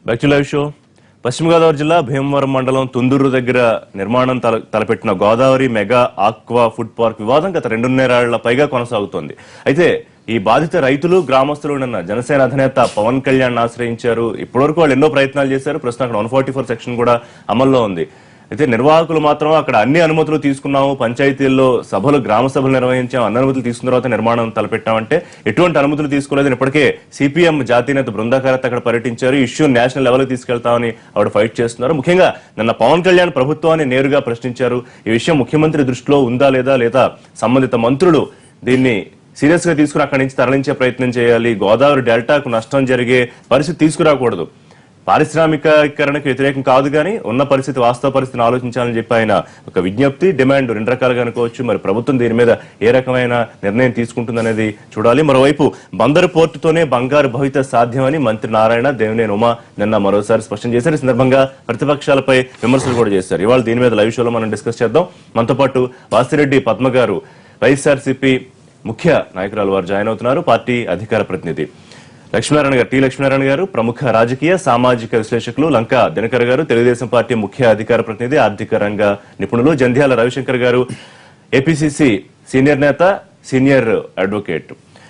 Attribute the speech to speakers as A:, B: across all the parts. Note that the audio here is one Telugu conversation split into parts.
A: బ్యాక్ టు లైవ్ షో పశ్చిమ గోదావరి జిల్లా భీమవరం మండలం తుందూరు దగ్గర నిర్మాణం తల తలపెట్టిన Godavari mega aqua food park వివాదం గత రెండున్నరేళ్ల పైగా కొనసాగుతోంది అయితే ఈ బాధిత రైతులు గ్రామస్తులు నిన్న జనసేన అధినేత పవన్ కళ్యాణ్ ఆశ్రయించారు ఇప్పటివరకు వాళ్ళు ఎన్నో ప్రయత్నాలు చేశారు ప్రస్తుతం అక్కడ వన్ ఫార్టీ ఫోర్ సెక్షన్ కూడా అమల్లో ఉంది అయితే నిర్వాహకులు మాత్రం అక్కడ అన్ని అనుమతులు తీసుకున్నాము పంచాయతీల్లో సభలు గ్రామ సభలు నిర్వహించాం అన్ని అనుమతులు తీసుకున్న తర్వాత నిర్మాణం తలపెట్టామంటే ఎటువంటి అనుమతులు తీసుకోలేదని ఇప్పటికే సిపిఎం జాతీయ నేత బృందాకారత్ అక్కడ పర్యటించారు ఈ ఇష్యూ నేషనల్ లెవెల్ తీసుకెళ్తామని ఆవిడ ఫైట్ చేస్తున్నారు ముఖ్యంగా నిన్న పవన్ కళ్యాణ్ ప్రభుత్వాన్ని నేరుగా ప్రశ్నించారు ఈ విషయం ముఖ్యమంత్రి దృష్టిలో ఉందా లేదా లేదా సంబంధిత మంత్రులు దీన్ని సీరియస్ గా తీసుకుని అక్కడి నుంచి తరలించే ప్రయత్నం చేయాలి గోదావరి డెల్టాకు నష్టం జరిగే పరిస్థితి తీసుకురాకూడదు పారిశ్రామికీకరణకు వ్యతిరేకం కాదు కానీ ఉన్న పరిస్థితి వాస్తవ పరిస్థితిని ఆలోచించాలని చెప్పి ఆయన ఒక విజ్ఞప్తి డిమాండ్ రెండు రకాలుగా అనుకోవచ్చు మరి ప్రభుత్వం దీని మీద ఏ రకమైన నిర్ణయం తీసుకుంటుందనేది చూడాలి మరోవైపు బందరు పోర్టుతోనే బంగారు భవిత సాధ్యమని మంత్రి నారాయణ దేవినేని ఉమా నిన్న మరోసారి స్పష్టం చేశారు ఈ సందర్భంగా ప్రతిపక్షాలపై విమర్శలు కూడా చేశారు ఇవాళ దీని మీద లైవ్ షోలో మనం డిస్కస్ చేద్దాం మనతో పాటు వాసిరెడ్డి పద్మ గారు వైఎస్ఆర్సీపీ ముఖ్య నాయకురాలు వారు జాయిన్ అవుతున్నారు పార్టీ అధికార ప్రతినిధి లక్ష్మీనారాయణ గారు టి లక్ష్మీనారాయణ గారు ప్రముఖ రాజకీయ సామాజిక విశ్లేషకులు లంక దినకర్ గారు తెలుగుదేశం పార్టీ ముఖ్య అధికార ప్రతినిధి ఆర్థిక రంగ నిపుణులు జంధ్యాల రవిశంకర్ గారు ఏపీసీసీ సీనియర్ నేత సీనియర్ అడ్వకేట్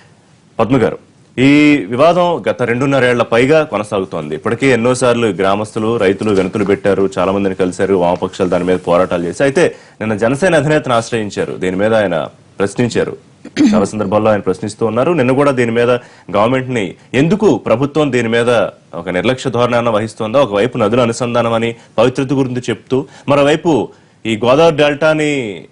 A: పద్మ గారు ఈ వివాదం గత రెండున్నరేళ్ల పైగా కొనసాగుతోంది ఇప్పటికే ఎన్నోసార్లు గ్రామస్తులు రైతులు వెనుతులు పెట్టారు చాలా మందిని కలిశారు వామపక్షాలు దాని మీద పోరాటాలు చేసి అయితే నిన్న జనసేన అధినేతను ఆశ్రయించారు దీని మీద ఆయన ప్రశ్నించారు చాలా సందర్భాల్లో ఆయన ప్రశ్నిస్తూ ఉన్నారు నిన్న కూడా దీని మీద గవర్నమెంట్ ని ఎందుకు ప్రభుత్వం దీని మీద ఒక నిర్లక్ష్య ధోరణాన్ని వహిస్తోందో ఒకవైపు నదుల అనుసంధానం అని పవిత్రత గురించి చెప్తూ మరోవైపు ఈ గోదావరి డెల్టాని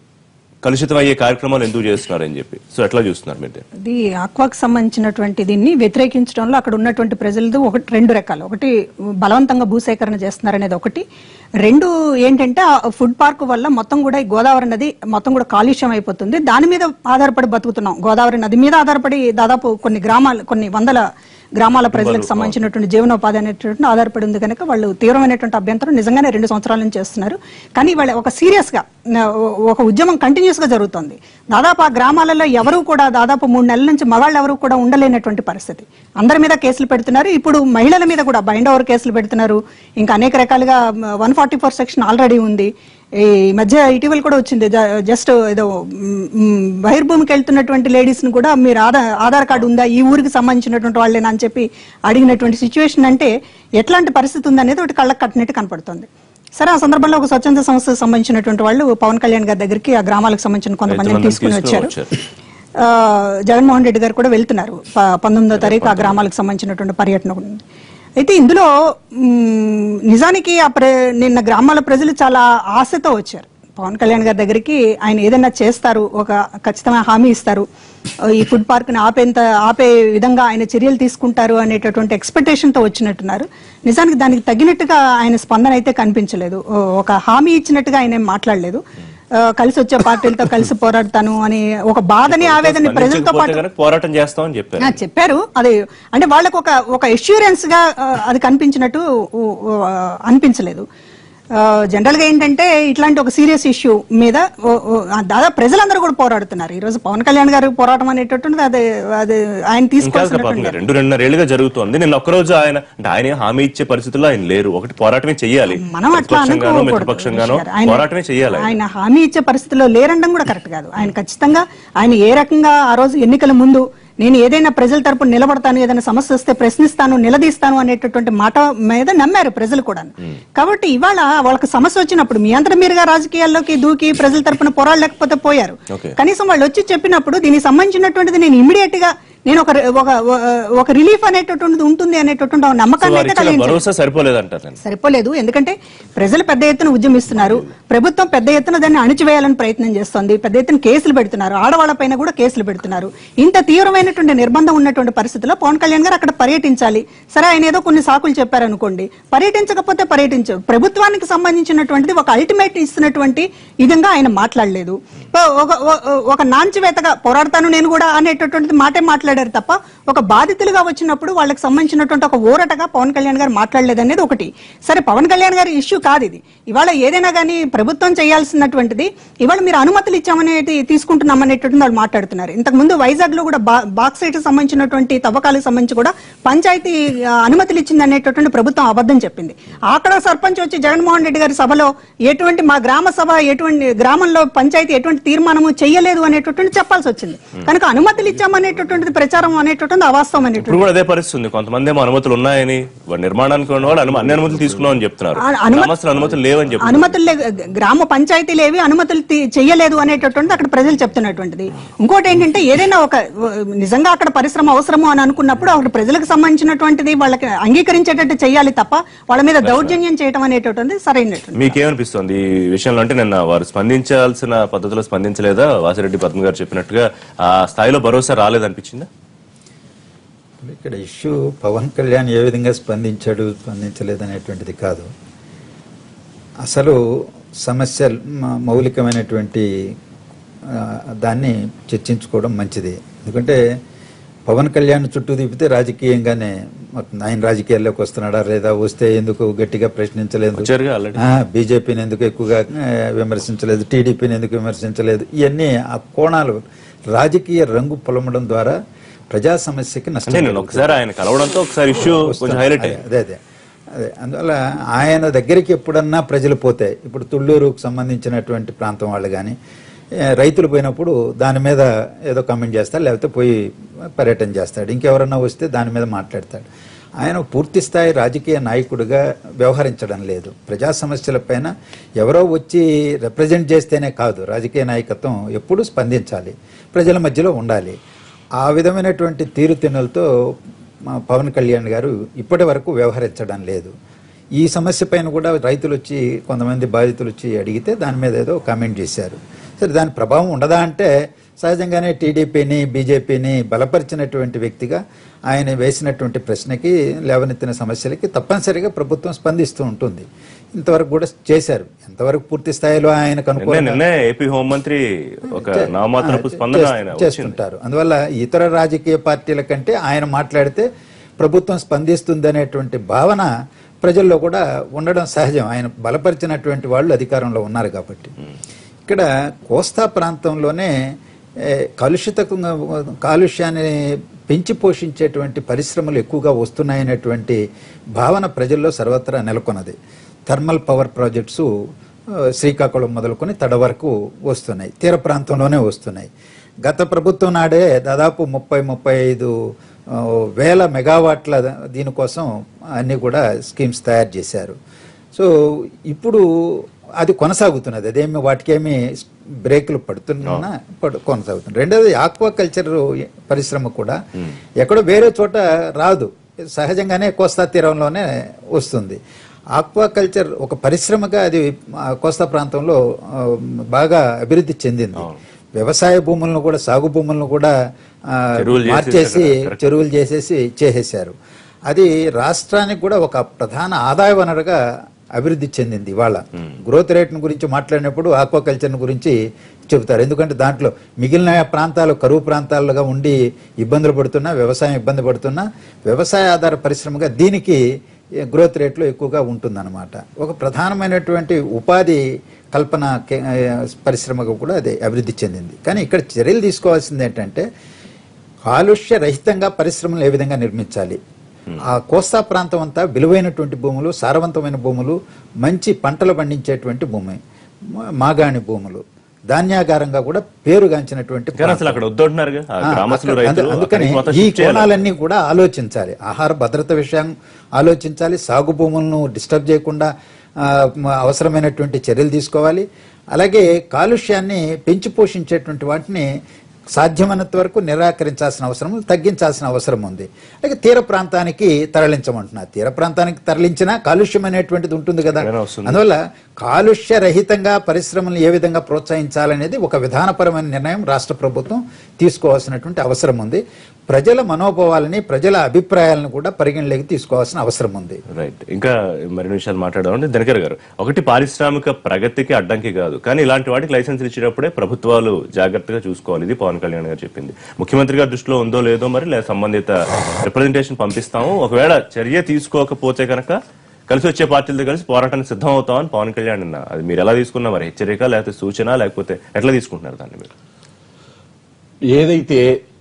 A: కలుషితం అయ్యే కార్యక్రమాలు ఎందుకు చేస్తున్నారని చెప్పి సో ఎట్లా చూస్తున్నారు మీరు దీన్ని?
B: ఇది ఆక్వాకి సంబంధించినటువంటి దీన్ని వ్యతిరేకించడంలో అక్కడ ఉన్నటువంటి ప్రజలది ఒకటి రెండు రకాలు ఒకటి బలవంతంగా భూసేకరణ చేస్తున్నారనేది ఒకటి రెండు ఏంటంటే ఆ ఫుడ్ పార్క్ వల్ల మొత్తం కూడా ఈ గోదావరి నది మొత్తం కూడా కాలుష్యం అయిపోతుంది దాని మీద ఆధారపడి బతుకుతున్నాం గోదావరి నది మీద ఆధారపడి దాదాపు కొన్ని గ్రామాలు కొన్ని వందల గ్రామాల ప్రజలకు సంబంధించినటువంటి జీవనోపాధి అనేటువంటి ఆధారపడి ఉంది కనుక వాళ్ళు తీవ్రమైనటువంటి అభ్యంతరం నిజంగానే రెండు సంవత్సరాల నుంచి చేస్తున్నారు కానీ వాళ్ళు ఒక సీరియస్ గా న- ఒక ఉద్యమం కంటిన్యూస్ గా జరుగుతుంది దాదాపు ఆ గ్రామాలలో ఎవరు కూడా దాదాపు మూడు నెలల నుంచి మగాళ్ళు ఎవరు కూడా ఉండలేనటువంటి పరిస్థితి అందరి మీద కేసులు పెడుతున్నారు ఇప్పుడు మహిళల మీద కూడా బైండ్ ఓవర్ కేసులు పెడుతున్నారు ఇంకా అనేక రకాలుగా one forty four section already ఉంది ఈ మధ్య ఇటీవల కూడా వచ్చింది జ- జస్ట్ ఏదో మ్, మ్, బహిర్భూమికి వెళ్తున్నటువంటి లేడీస్ ని కూడా మీరు ఆధార్ ఆధార్ కార్డు ఉందా ఈ ఊరికి సంబంధించినటువంటి వాళ్ళేనా అని చెప్పి అడిగినటువంటి సిచ్యువేషన్ అంటే ఎట్లాంటి పరిస్థితి ఉందనేది ఒకటి కళ్ళకు కట్టినట్టు కనపడుతుంది సరే ఆ సందర్భంలో ఒక స్వచ్ఛంద సంస్థకు సంబంధించినటువంటి వాళ్ళు పవన్ కళ్యాణ్ గారి దగ్గరికి ఆ గ్రామాలకు సంబంధించిన కొంతమందిని
A: ఎంతమందిని
B: తీసుకుని
A: తీసుకుని
B: వచ్చారు ఆ, జగన్మోహన్ రెడ్డి గారు కూడా వెళ్తున్నారు ప- పంతొమ్మిదో తారీఖు ఆ గ్రామాలకు సంబంధించినటువంటి పర్యటన ఉంది అయితే ఇందులో మ్, నిజానికి ఆ ప్ర నిన్న గ్రామాల ప్రజలు చాలా ఆశతో వచ్చారు పవన్ కళ్యాణ్ గారి దగ్గరికి ఆయన ఏదైనా చేస్తారు ఒక ఖచ్చితమైన హామీ ఇస్తారు ఈ ఫుడ్ పార్క్ ని ఆపేంత ఆపే విధంగా ఆయన చర్యలు తీసుకుంటారు అనేటటువంటి ఎక్స్పెక్టేషన్ తో వచ్చినట్టున్నారు నిజానికి దానికి తగినట్టుగా ఆయన స్పందన అయితే కనిపించలేదు ఓ- ఒక హామీ ఇచ్చినట్టుగా ఆయన ఏం మాట్లాడలేదు ఆ, కలిసి వచ్చే పార్టీలతో కలిసి పోరాడతాను అని ఒక బాధని ఆవేదన ప్రజలతో పాటు
A: స్పందించకపోతే కనుక పోరాటం చేస్తామని చెప్పారు
B: ఆ, చెప్పారు అది అంటే వాళ్ళకు ఒక ఒక ఎష్యూరెన్స్ గా ఆ, అది కనిపించినట్టు ఊ, ఊ, ఆ, అనిపించలేదు జనరల్ గా ఏంటంటే ఇట్లాంటి ఒక సీరియస్ ఇష్యూ మీద ఓ, ఓ, ఆ, దాదాపు ప్రజలందరూ కూడా పోరాడుతున్నారు ఈ రోజు పవన్ కళ్యాణ్ గారు పోరాటం అనేటటువంటిది అది అది ఆయన
A: ఇంకా
B: తీసుకోవాల్సినటువంటి
A: పాపం రెండు రెండున్నరేళ్లుగా జరుగుతోంది నిన్న ఒక్కరోజు ఆయన అంటే ఆయన ఏం హామీ ఇచ్చే పరిస్థితుల్లో ఆయన లేరు ఒకటి పోరాటమే చెయ్యాలి
B: మనం అట్లా
A: ప్రతిపక్షంగానో
B: అనుకోకూడదు
A: మిత్రపక్షంగానో
B: రిషి గారు. ఆయన-
A: పోరాటమే చెయ్యాలి ఆయన.
B: ఆయన హామీ ఇచ్చే పరిస్థితిలో లేరనడం కూడా కరెక్ట్ కాదు ఆయన ఖచ్చితంగా ఆయన ఏ రకంగా ఆ రోజు ఎన్నికల ముందు నేను ఏదైనా ప్రజల తరపున నిలబడతాను ఏదైనా సమస్య వస్తే ప్రశ్నిస్తాను నిలదీస్తాను అనేటటువంటి మాట మీద నమ్మారు ప్రజలు కూడా కాబట్టి ఇవాళ వాళ్ళకి సమస్య వచ్చినప్పుడు మీ అంతరం మీరుగా రాజకీయాల్లోకి దూకి ప్రజల తరపున పోరాడలేకపోతే పోయారు
A: Okay.
B: కనీసం వాళ్ళు వచ్చి చెప్పినప్పుడు దీనికి సంబంధించినటువంటిది నేను ఇమీడియట్ గా నేను ఒక ఒక ఒక రిలీఫ్ అనేటటువంటిది ఉంటుంది అనేటటువంటి ఒక
A: సో
B: నమ్మకాన్ని
A: వారు
B: అయితే
A: ఇచ్చిన
B: కలిగించారు
A: భరోసా సరిపోలేదంటారు నేను
B: సరిపోలేదు ఎందుకంటే ప్రజలు పెద్ద ఎత్తున ఉద్యమిస్తున్నారు ప్రభుత్వం పెద్ద ఎత్తున దాన్ని అణిచివేయాలని ప్రయత్నం చేస్తోంది పెద్ద ఎత్తున కేసులు పెడుతున్నారు ఆడవాళ్ళ పైన కూడా కేసులు పెడుతున్నారు ఇంత తీవ్రమైనటువంటి నిర్బంధం ఉన్నటువంటి పరిస్థితుల్లో పవన్ కళ్యాణ్ గారు అక్కడ పర్యటించాలి సరే ఆయన ఏదో కొన్ని సాకులు చెప్పారు అనుకోండి పర్యటించకపోతే పర్యటించ ప్రభుత్వానికి సంబంధించినటువంటిది ఒక అల్టిమేట్ ఇస్తున్నటువంటి విధంగా ఆయన మాట్లాడలేదు ఒక ఒక- ఒక నాంచివేతగా పోరాడతాను నేను కూడా అనేటటువంటిది మాటే మాట్లాడారు మాట్లాడారు తప్ప ఒక బాధితులుగా వచ్చినప్పుడు వాళ్ళకి సంబంధించినటువంటి ఒక ఊరటగా పవన్ కళ్యాణ్ గారు మాట్లాడలేదు అనేది ఒకటి సరే పవన్ కళ్యాణ్ గారి ఇష్యూ కాదు ఇది ఇవాళ ఏదైనా కానీ ప్రభుత్వం చేయాల్సినటువంటిది ఇవాళ మీరు అనుమతులు ఇచ్చామనేది తీసుకుంటున్నాం అనేటువంటి వాళ్ళు మాట్లాడుతున్నారు ఇంతకు ముందు వైజాగ్ లో కూడా బా- బాక్సైట్ సంబంధించినటువంటి తవ్వకాలకు సంబంధించి కూడా పంచాయతీ ఆ, అనుమతులు ఇచ్చింది అనేటటువంటి ప్రభుత్వం అబద్ధం చెప్పింది అక్కడ సర్పంచ్ వచ్చి జగన్మోహన్ రెడ్డి గారి సభలో ఎటువంటి మా గ్రామ సభ ఎటువంటి గ్రామంలో పంచాయతీ ఎటువంటి తీర్మానము చేయలేదు అనేటటువంటి చెప్పాల్సి వచ్చింది కనుక అనుమతులు ఇచ్చామనేటటువంటిది ప్రచారం అనేటటువంటి అవాస్తవం అనేటువంటి
A: ఇప్పుడు కూడా అదే పరిస్థితి ఉంది కొంతమంది ఏమో అనుమతులు ఉన్నాయని వాడు నిర్మాణానికి ఉన్న వాళ్ళు అను- అన్ని అనుమతులు తీసుకున్నామని చెప్తున్నారు
B: ఆ- అనుమతి-
A: గ్రామస్తులు అనుమతులు లేవని చెప్తున్నారు
B: అనుమతులు లే- గ్రామ పంచాయతీలు ఏవి అనుమతులు తీ- చెయ్యలేదు అనేటటువంటిది అక్కడ ప్రజలు చెప్తున్నటువంటిది ఇంకోటి ఏంటంటే ఏదైనా ఒక నిజంగా అక్కడ పరిశ్రమ అవసరము అని అనుకున్నప్పుడు అక్కడ ప్రజలకు సంబంధించినటువంటిది వాళ్ళకి అంగీకరించేటట్టు చేయాలి తప్ప వాళ్ళ మీద దౌర్జన్యం చేయడం అనేటటువంటిది సరైనటువంటి
A: మీకేమనిపిస్తుంది ఈ విషయంలో అంటే నిన్న వారు స్పందించాల్సిన పద్ధతిలో స్పందించలేదా వాసిరెడ్డి పద్మ గారు చెప్పినట్టుగా ఆ స్థాయిలో భరోసా రాలేదనిపించిందా
C: ఇక్కడ ఇష్యూ పవన్ కళ్యాణ్ ఏ విధంగా స్పందించాడు స్పందించలేదు అనేటువంటిది కాదు అసలు సమస్య మ- మౌలికమైనటువంటి ఆ, దాన్ని చర్చించుకోవడం మంచిది ఎందుకంటే పవన్ కళ్యాణ్ చుట్టూ తిప్పితే రాజకీయంగానే మొత్తం ఆయన రాజకీయాల్లోకి వస్తున్నాడా లేదా వస్తే ఎందుకు గట్టిగా ప్రశ్నించలేదు
A: వచ్చారుగా ఆల్రెడీ
C: బీజేపీని ఎందుకు ఎక్కువగా ఆ, విమర్శించలేదు టీడీపీని ఎందుకు విమర్శించలేదు ఇవన్నీ ఆ కోణాలు రాజకీయ రంగు పొలమడం ద్వారా ప్రజా సమస్యకి
A: అంటే
C: నష్టం
A: నేను ఒకసారి ఆయన కలవడంతో ఒకసారి ఇష్యూ కొంచెం హైలైట్ అయ్యింది
C: అదే అదే అదే అందువల్ల ఆయన దగ్గరికి ఎప్పుడన్నా ప్రజలు పోతే ఇప్పుడు తుళ్ళూరుకు సంబంధించినటువంటి ప్రాంతం వాళ్ళు కానీ రైతులు పోయినప్పుడు దాని మీద ఏదో కమెంట్ చేస్తాడు లేకపోతే పోయి పర్యటన చేస్తాడు ఇంకెవరన్నా వస్తే దాని మీద మాట్లాడతాడు ఆయన పూర్తి స్థాయి రాజకీయ నాయకుడిగా వ్యవహరించడం లేదు ప్రజా సమస్యలపైన ఎవరో వచ్చి రిప్రజెంట్ చేస్తేనే కాదు రాజకీయ నాయకత్వం ఎప్పుడూ స్పందించాలి ప్రజల మధ్యలో ఉండాలి ఆ విధమైనటువంటి తీరుతెన్నులతో మా పవన్ కళ్యాణ్ గారు ఇప్పటి వరకు వ్యవహరించడం లేదు ఈ సమస్య పైన కూడా రైతులు వచ్చి కొంతమంది బాధితులు వచ్చి అడిగితే దాని మీద ఏదో కామెంట్ చేశారు సరే దాని ప్రభావం ఉండదా అంటే సహజంగానే టీడీపీని బీజేపీని బలపరిచినటువంటి వ్యక్తిగా ఆయన వేసినటువంటి ప్రశ్నకి లేవనెత్తిన సమస్యలకి తప్పనిసరిగా ప్రభుత్వం స్పందిస్తూ ఉంటుంది ఇంతవరకు కూడా చేశారు ఎంతవరకు పూర్తి స్థాయిలో ఆయనకు
A: నిన్నే
C: అనుకూలంగా
A: నిన్నే ఏపీ హోంమంత్రి ఒక నామాత్రపు స్పందన
C: చేస్తూ-
A: ఆయన వచ్చింది
C: చేస్తుంటారు అందువల్ల ఇతర రాజకీయ పార్టీల కంటే ఆయన మాట్లాడితే ప్రభుత్వం స్పందిస్తుంది అనేటువంటి భావన ప్రజల్లో కూడా ఉండడం సహజం ఆయన బలపరిచినటువంటి వాళ్ళు అధికారంలో ఉన్నారు కాబట్టి ఇక్కడ కోస్తా ప్రాంతంలోనే ఏ, కలుషిత కాలుష్యాన్ని పెంచి పోషించేటువంటి పరిశ్రమలు ఎక్కువగా వస్తున్నాయనేటువంటి భావన ప్రజల్లో సర్వత్రా నెలకొన్నది థర్మల్ పవర్ ప్రాజెక్ట్స్ ఆ, శ్రీకాకుళం మొదలుకొని తడ వరకు వస్తున్నాయి తీర ప్రాంతంలోనే వస్తున్నాయి గత ప్రభుత్వం నాడే దాదాపు ముప్పై ముప్పై ఐదు ఆ, వేల మెగావాట్ల దీనికోసం అన్ని కూడా స్కీమ్స్ తయారు చేశారు సో ఇప్పుడు అది కొనసాగుతున్నది అదేమి వాటికేమి బ్రేకులు పడుతున్నా పడు కొనసాగుతుంది రెండోది ఆక్వా కల్చర్ పరిశ్రమ కూడా ఎక్కడో వేరే చోట రాదు సహజంగానే కోస్తా తీరంలోనే వస్తుంది ఆక్వా కల్చర్ ఒక పరిశ్రమగా అది ఆ, కోస్తా ప్రాంతంలో ఆ, బాగా అభివృద్ధి చెందింది వ్యవసాయ భూములను కూడా సాగు భూములను కూడా ఆ,
A: చెరువులు
C: మార్చేసి
A: చేసేసారు కదా,
C: చెరువులు చేసేసి చేసేశారు అది రాష్ట్రానికి కూడా ఒక ప్రధాన ఆదాయ వనరుగా అభివృద్ధి చెందింది ఇవాళ గ్రోత్ రేట్ను గురించి మాట్లాడినప్పుడు ఆక్వాకల్చర్ గురించి చెబుతారు ఎందుకంటే దాంట్లో మిగిలిన ప్రాంతాలు కరువు ప్రాంతాలుగా ఉండి ఇబ్బందులు పడుతున్నా వ్యవసాయం ఇబ్బంది పడుతున్నా వ్యవసాయ ఆధార పరిశ్రమగా దీనికి గ్రోత్ రేట్లో ఎక్కువగా ఉంటుందన్నమాట ఒక ప్రధానమైనటువంటి ఉపాధి కల్పన కే- పరిశ్రమగా కూడా అది అభివృద్ధి చెందింది కానీ ఇక్కడ చర్యలు తీసుకోవాల్సింది ఏంటంటే కాలుష్య రహితంగా పరిశ్రమలు ఏ విధంగా నిర్మించాలి ఆ కోస్తా ప్రాంతం అంతా విలువైనటువంటి భూములు సారవంతమైన భూములు మంచి పంటలు పండించేటువంటి భూమి మా- మాగాణి భూములు ధాన్యాగారంగా కూడా పేరుగాంచినటువంటి
A: కానీ అసలు అక్కడ వద్దంటున్నారుగా ఆ
C: ఆ,
A: గ్రామస్తులు
C: అక్కడ-
A: రైతులు
C: అందు- అందుకని
A: అక్కడికి మొత్తం
C: ఈ
A: shift చేయాలి.
C: కోణాలన్నీ కూడా ఆలోచించాలి ఆహార భద్రత విషయం ఆలోచించాలి సాగు భూములను డిస్టర్బ్ చేయకుండా ఆ, మ- అవసరమైనటువంటి చర్యలు తీసుకోవాలి అలాగే కాలుష్యాన్ని పెంచి పోషించేటువంటి వాటిని సాధ్యమైనంత వరకు నిరాకరించాల్సిన అవసరం తగ్గించాల్సిన అవసరం ఉంది అలాగే తీర ప్రాంతానికి తరలించమంటున్నారు తీర ప్రాంతానికి తరలించినా కాలుష్యం అనేటువంటిది ఉంటుంది కదా
A: ఏమైనా వస్తుంది.
C: అందువల్ల కాలుష్య రహితంగా పరిశ్రమలు ఏ విధంగా ప్రోత్సహించాలనేది ఒక విధానపరమైన నిర్ణయం రాష్ట్ర ప్రభుత్వం తీసుకోవాల్సినటువంటి అవసరం ఉంది ప్రజల మనోభావాలని ప్రజల అభిప్రాయాలను కూడా పరిగణలోకి తీసుకోవాల్సిన అవసరం ఉంది
A: రైట్ ఇంకా మరిన్ని విషయాలు మాట్లాడదామంటే దినకర్ గారు ఒకటి పారిశ్రామిక ప్రగతికి అడ్డంకి కాదు కానీ ఇలాంటి వాటికి లైసెన్స్ ఇచ్చినప్పుడే ప్రభుత్వాలు జాగ్రత్తగా చూసుకోవాలి ఇది పవన్ కళ్యాణ్ గారు చెప్పింది ముఖ్యమంత్రి గారి దృష్టిలో ఉందో లేదో మరి లేదా సంబంధిత రిప్రజెంటేషన్ పంపిస్తాము ఒకవేళ చర్య తీసుకోకపోతే కనుక కలిసి వచ్చే పార్టీలతో కలిసి పోరాటానికి సిద్ధం అవుతామని పవన్ కళ్యాణ్ అన్న అది మీరు ఎలా తీసుకున్నా మరి హెచ్చరిక లేకపోతే సూచన లేకపోతే ఎట్లా తీసుకుంటున్నారు దాన్ని మీరు
D: ఏదైతే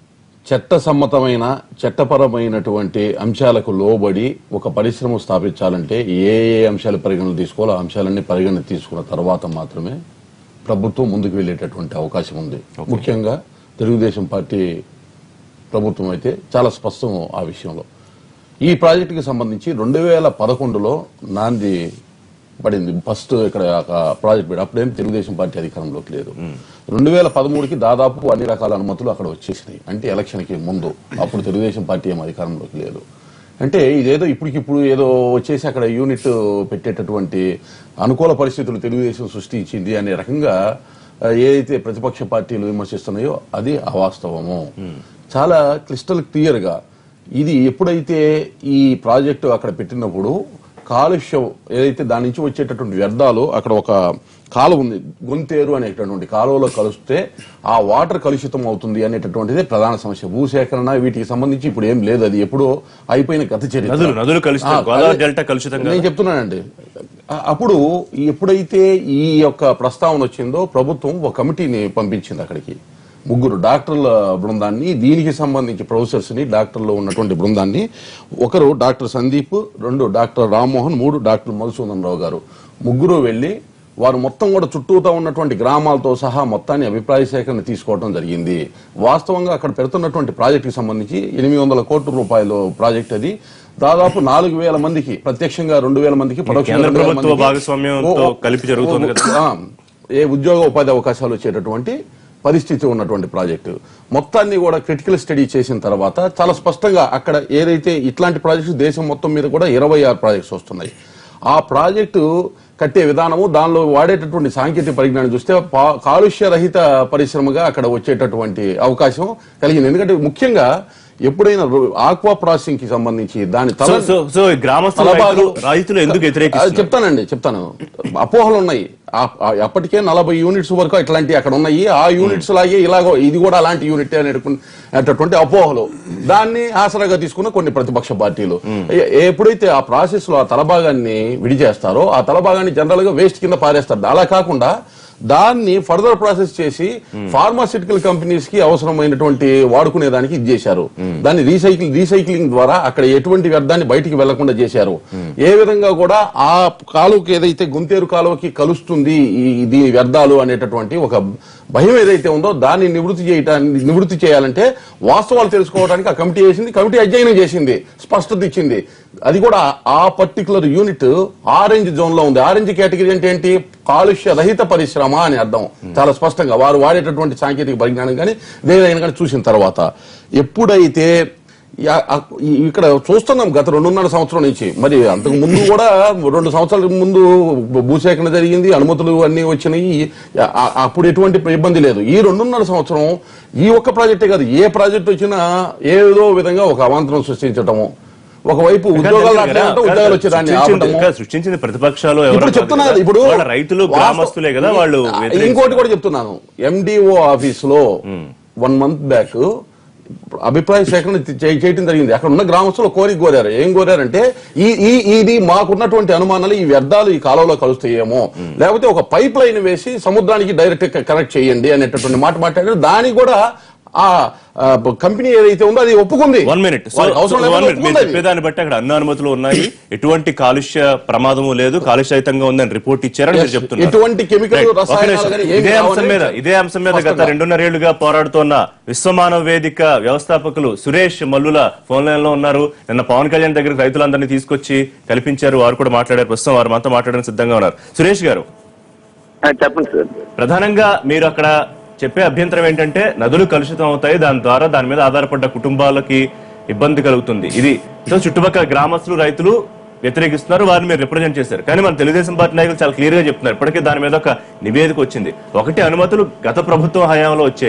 D: చట్టసమ్మతమైన చట్టపరమైనటువంటి అంశాలకు లోబడి ఒక పరిశ్రమ స్థాపించాలంటే ఏ ఏ అంశాలు పరిగణన తీసుకోవాలో ఆ అంశాలన్నీ పరిగణన తీసుకున్న తర్వాత మాత్రమే ప్రభుత్వం ముందుకు వెళ్ళేటటువంటి అవకాశం ఉంది ముఖ్యంగా తెలుగుదేశం పార్టీ ప్రభుత్వం అయితే చాలా స్పష్టం ఆ విషయంలో ఈ ప్రాజెక్టుకి సంబంధించి రెండు వేల పదకొండులో నాంది పడింది ఫస్ట్ ఇక్కడ ఒక ప్రాజెక్ట్ పెట్టి అప్పుడేం తెలుగుదేశం పార్టీ అధికారంలోకి లేదు రెండు వేల పదమూడుకి దాదాపు అన్ని రకాల అనుమతులు అక్కడ వచ్చేసినాయి అంటే ఎలక్షన్కి ముందు అప్పుడు తెలుగుదేశం పార్టీ ఏం అధికారంలోకి లేదు అంటే ఇదేదో ఇప్పటికిప్పుడు ఏదో వచ్చేసి అక్కడ యూనిట్ పెట్టేటటువంటి అనుకూల పరిస్థితులు తెలుగుదేశం సృష్టించింది అనే రకంగా ఆ, ఏదైతే ప్రతిపక్ష పార్టీలు విమర్శిస్తున్నాయో అది అవాస్తవము చాలా క్లిస్టల్ క్లియర్ గా ఇది ఎప్పుడైతే ఈ ప్రాజెక్టు అక్కడ పెట్టినప్పుడు కాలుష్యం ఏదైతే దాని నుంచి వచ్చేటటువంటి వ్యర్థాలు అక్కడ ఒక కాలువ ఉంది గొంతేరు అనేటటువంటి కాలువలో కలిస్తే ఆ వాటర్ కలుషితం అవుతుంది అనేటటువంటిది ప్రధాన సమస్య భూసేకరణ వీటికి సంబంధించి ఇప్పుడు ఏం లేదు అది ఎప్పుడో అయిపోయిన గత చరిత్ర
A: నదులు నదులు కలుషితం
D: ఆ,
A: గోదావరి
D: అదే.
A: డెల్టా కలుషితం కాదా?
D: నేను చెప్తున్నానండి అ- అప్పుడు ఎప్పుడైతే ఈ యొక్క ప్రస్తావన వచ్చిందో ప్రభుత్వం ఒక కమిటీని పంపించింది అక్కడికి ముగ్గురు డాక్టర్ల బృందాన్ని దీనికి సంబంధించి ప్రొఫెసర్స్ ని డాక్టర్లు ఉన్నటువంటి బృందాన్ని ఒకరు డాక్టర్ సందీప్ రెండు డాక్టర్ రామ్మోహన్ మూడు డాక్టర్ మధుసూదన్ రావు గారు ముగ్గురు వెళ్లి వారు మొత్తం కూడా చుట్టూతా ఉన్నటువంటి గ్రామాలతో సహా మొత్తాన్ని అభిప్రాయ సేకరణ తీసుకోవడం జరిగింది వాస్తవంగా అక్కడ పెడుతున్నటువంటి ప్రాజెక్టుకి సంబంధించి ఎనిమిది వందల కోట్ల రూపాయల ప్రాజెక్ట్ అది దాదాపు నాలుగు వేల మందికి ప్రత్యక్షంగా రెండు వేల మందికి పరోక్షంగా
A: కేంద్ర
D: 2000
A: ప్రభుత్వ
D: మందికి
A: భాగస్వామ్యంతో
D: ఓ- ఓ-
A: కలిపి జరుగుతోంది కదా?
D: ఆ, ఏ ఉద్యోగ ఉపాధి అవకాశాలు వచ్చేటటువంటి పరిస్థితి ఉన్నటువంటి ప్రాజెక్టు మొత్తాన్ని కూడా క్రిటికల్ స్టడీ చేసిన తర్వాత చాలా స్పష్టంగా అక్కడ ఏదైతే ఇట్లాంటి ప్రాజెక్ట్స్ దేశం మొత్తం మీద కూడా ఇరవై ఆరు ప్రాజెక్ట్స్ వస్తున్నాయి ఆ ప్రాజెక్టు కట్టే విధానము దానిలో వాడేటటువంటి సాంకేతిక పరిజ్ఞానం చూస్తే పా- కాలుష్య రహిత పరిశ్రమగా అక్కడ వచ్చేటటువంటి అవకాశం కలిగింది ఎందుకంటే ముఖ్యంగా ఎప్పుడైనా రో- ఆక్వా ప్రాసెసింగ్ కి సంబంధించి దాని
A: సో
D: తల
A: సో సో ఈ గ్రామస్తులు
D: తలబాగు-
A: రైతులు- రైతులు ఎందుకు
D: అది
A: వ్యతిరేకిస్తారు
D: చెప్తానండి చెప్తాను అపోహలు ఉన్నాయి ఆ- ఆ- అప్పటికే నలభై యూనిట్స్ వరకు ఇట్లాంటి అక్కడ ఉన్నాయి ఆ యూనిట్స్ లాగే ఇలాగో ఇది కూడా అలాంటి యూనిట్ అనేటటువంటి అపోహలు దాన్ని ఆసరాగా తీసుకున్న కొన్ని ప్రతిపక్ష పార్టీలు ఎ- ఎప్పుడైతే ఆ ప్రాసెస్ లో ఆ తలభాగాన్ని విడిచేస్తారో ఆ తలభాగాన్ని జనరల్ గా వేస్ట్ కింద పారేస్తారు అలా కాకుండా దాన్ని ఫర్దర్ ప్రాసెస్ చేసి ఫార్మాసిటికల్ కంపెనీస్ కి అవసరమైనటువంటి వాడుకునే దానికి ఇది చేశారు దాన్ని రీసైకిల్ రీసైక్లింగ్ ద్వారా అక్కడ ఎటువంటి వ్యర్థాన్ని బయటికి వెళ్లకుండా చేశారు ఏ విధంగా కూడా ఆ కాలువకి ఏదైతే గుంతేరు కాలువకి కలుస్తుంది ఈ దీని వ్యర్థాలు అనేటటువంటి ఒక భయం ఏదైతే ఉందో దాన్ని నివృత్తి చేయటానికి నివృత్తి చేయాలంటే వాస్తవాలు తెలుసుకోవడానికి ఆ కమిటీ చేసింది కమిటీ అధ్యయనం చేసింది స్పష్టత ఇచ్చింది అది కూడా ఆ పర్టికులర్ యూనిట్ ఆరెంజ్ జోన్ లో ఉంది ఆరెంజ్ కేటగిరీ అంటే ఏంటి కాలుష్య రహిత పరిశ్రమ అని అర్థం చాలా స్పష్టంగా వారు వాడేటటువంటి సాంకేతిక పరిజ్ఞానం కానీ దేదైనా కానీ చూసిన తర్వాత ఎప్పుడైతే యా- ఆ- ఈ- ఇక్కడ చూస్తున్నాం గత రెండున్నర సంవత్సరం నుంచి మరి అంతకు ముందు కూడా రెండు సంవత్సరాల ముందు భూసేకరణ జరిగింది అనుమతులు అన్ని వచ్చినాయి ఆ- అప్పుడు ఎటువంటి ఇబ్బంది లేదు ఈ రెండున్నర సంవత్సరం ఈ ఒక్క ప్రాజెక్టే కాదు ఏ ప్రాజెక్ట్ వచ్చినా ఏదో విధంగా ఒక అవాంతరం సృష్టించటము ఒకవైపు ఉద్యోగాలు రావట్లేదు అంటే ఉద్యోగాలు వచ్చేదాన్ని
A: సృష్టించింది-
D: ఆపటము.
A: ఇంకా సృష్టించింది ప్రతిపక్షాలు ఎవరో
D: ఇప్పుడు
A: కాదు
D: చెప్తున్నా
A: కదా.
D: కదా, ఇప్పుడు
A: వాళ్ళ రైతులు
D: వాస్తవ-
A: గ్రామస్తులే కదా వాళ్ళు
D: ఆ,
A: వ్యతిరేకిస్తారు.
D: ఇంకోటి కూడా చెప్తున్నాను ఎండిఓ ఆఫీస్ లో వన్ మంత్ బ్యాక్ అభిప్రాయ సేకరణ చే- చేయటం జరిగింది అక్కడ ఉన్న గ్రామస్తులు కోరిక కోరారు ఏం కోరారంటే ఈ ఈ ఇది మాకున్నటువంటి అనుమానాలు ఈ వ్యర్థాలు ఈ కాలంలో కలుస్తాయేమో లేకపోతే ఒక పైప్ లైన్ వేసి సముద్రానికి డైరెక్ట్ కనెక్ట్ చేయండి అనేటటువంటి మాట మాట్లాడారు దానికి కూడా ఆ ఆ, కంపెనీ ఏదైతే ఉందో అది ఒప్పుకుంది
A: వన్ మినిట్ సో
D: వారికి అవసరం
A: వన్
D: లేకపోతే
A: మినిట్ మీరు
D: ఒప్పుకుంది అది.
A: చెప్పేదాన్ని బట్టి అక్కడ అన్ని అనుమతులు ఉన్నాయి ఎటువంటి కాలుష్య ప్రమాదము లేదు కాలుష్యరహితంగా ఉందని రిపోర్ట్ ఇచ్చారని మీరు
D: Yes.
A: చెప్తున్నారు
D: ఎటువంటి chemical
A: Right. ఒక
D: రసాయనాలు
A: నిమిషం.
D: కానీ ఏమీ
A: ఇదే అంశం
D: రావని
A: మీద ఇదే అంశం మీద గత
D: స్పష్టంగా.
A: రెండున్నరేళ్లుగా పోరాడుతున్న విశ్వమానవ వేదిక వ్యవస్థాపకులు సురేష్ మల్లుల ఫోన్ లైన్ లో ఉన్నారు నిన్న పవన్ కళ్యాణ్ దగ్గరకు రైతులందరినీ తీసుకొచ్చి కల్పించారు వారు కూడా మాట్లాడారు ప్రస్తుతం వారు మనతో మాట్లాడడానికి సిద్ధంగా ఉన్నారు సురేష్ గారు
E: ఆ, చెప్పండి సార్
A: ప్రధానంగా మీరు అక్కడ చెప్పే అభ్యంతరం ఏంటంటే నదులు కలుషితం అవుతాయి దాని ద్వారా దాని మీద ఆధారపడ్డ కుటుంబాలకి ఇబ్బంది కలుగుతుంది ఇది సో చుట్టుపక్కల గ్రామస్తులు రైతులు వ్యతిరేకిస్తున్నారు వారిని మీరు రిప్రజెంట్ చేశారు కానీ మన తెలుగుదేశం పార్టీ నాయకులు చాలా క్లియర్ గా చెప్తున్నారు ఇప్పటికే దాని మీద ఒక నివేదిక వచ్చింది ఒకటి అనుమతులు గత ప్రభుత్వం హయాంలో వచ్చాయి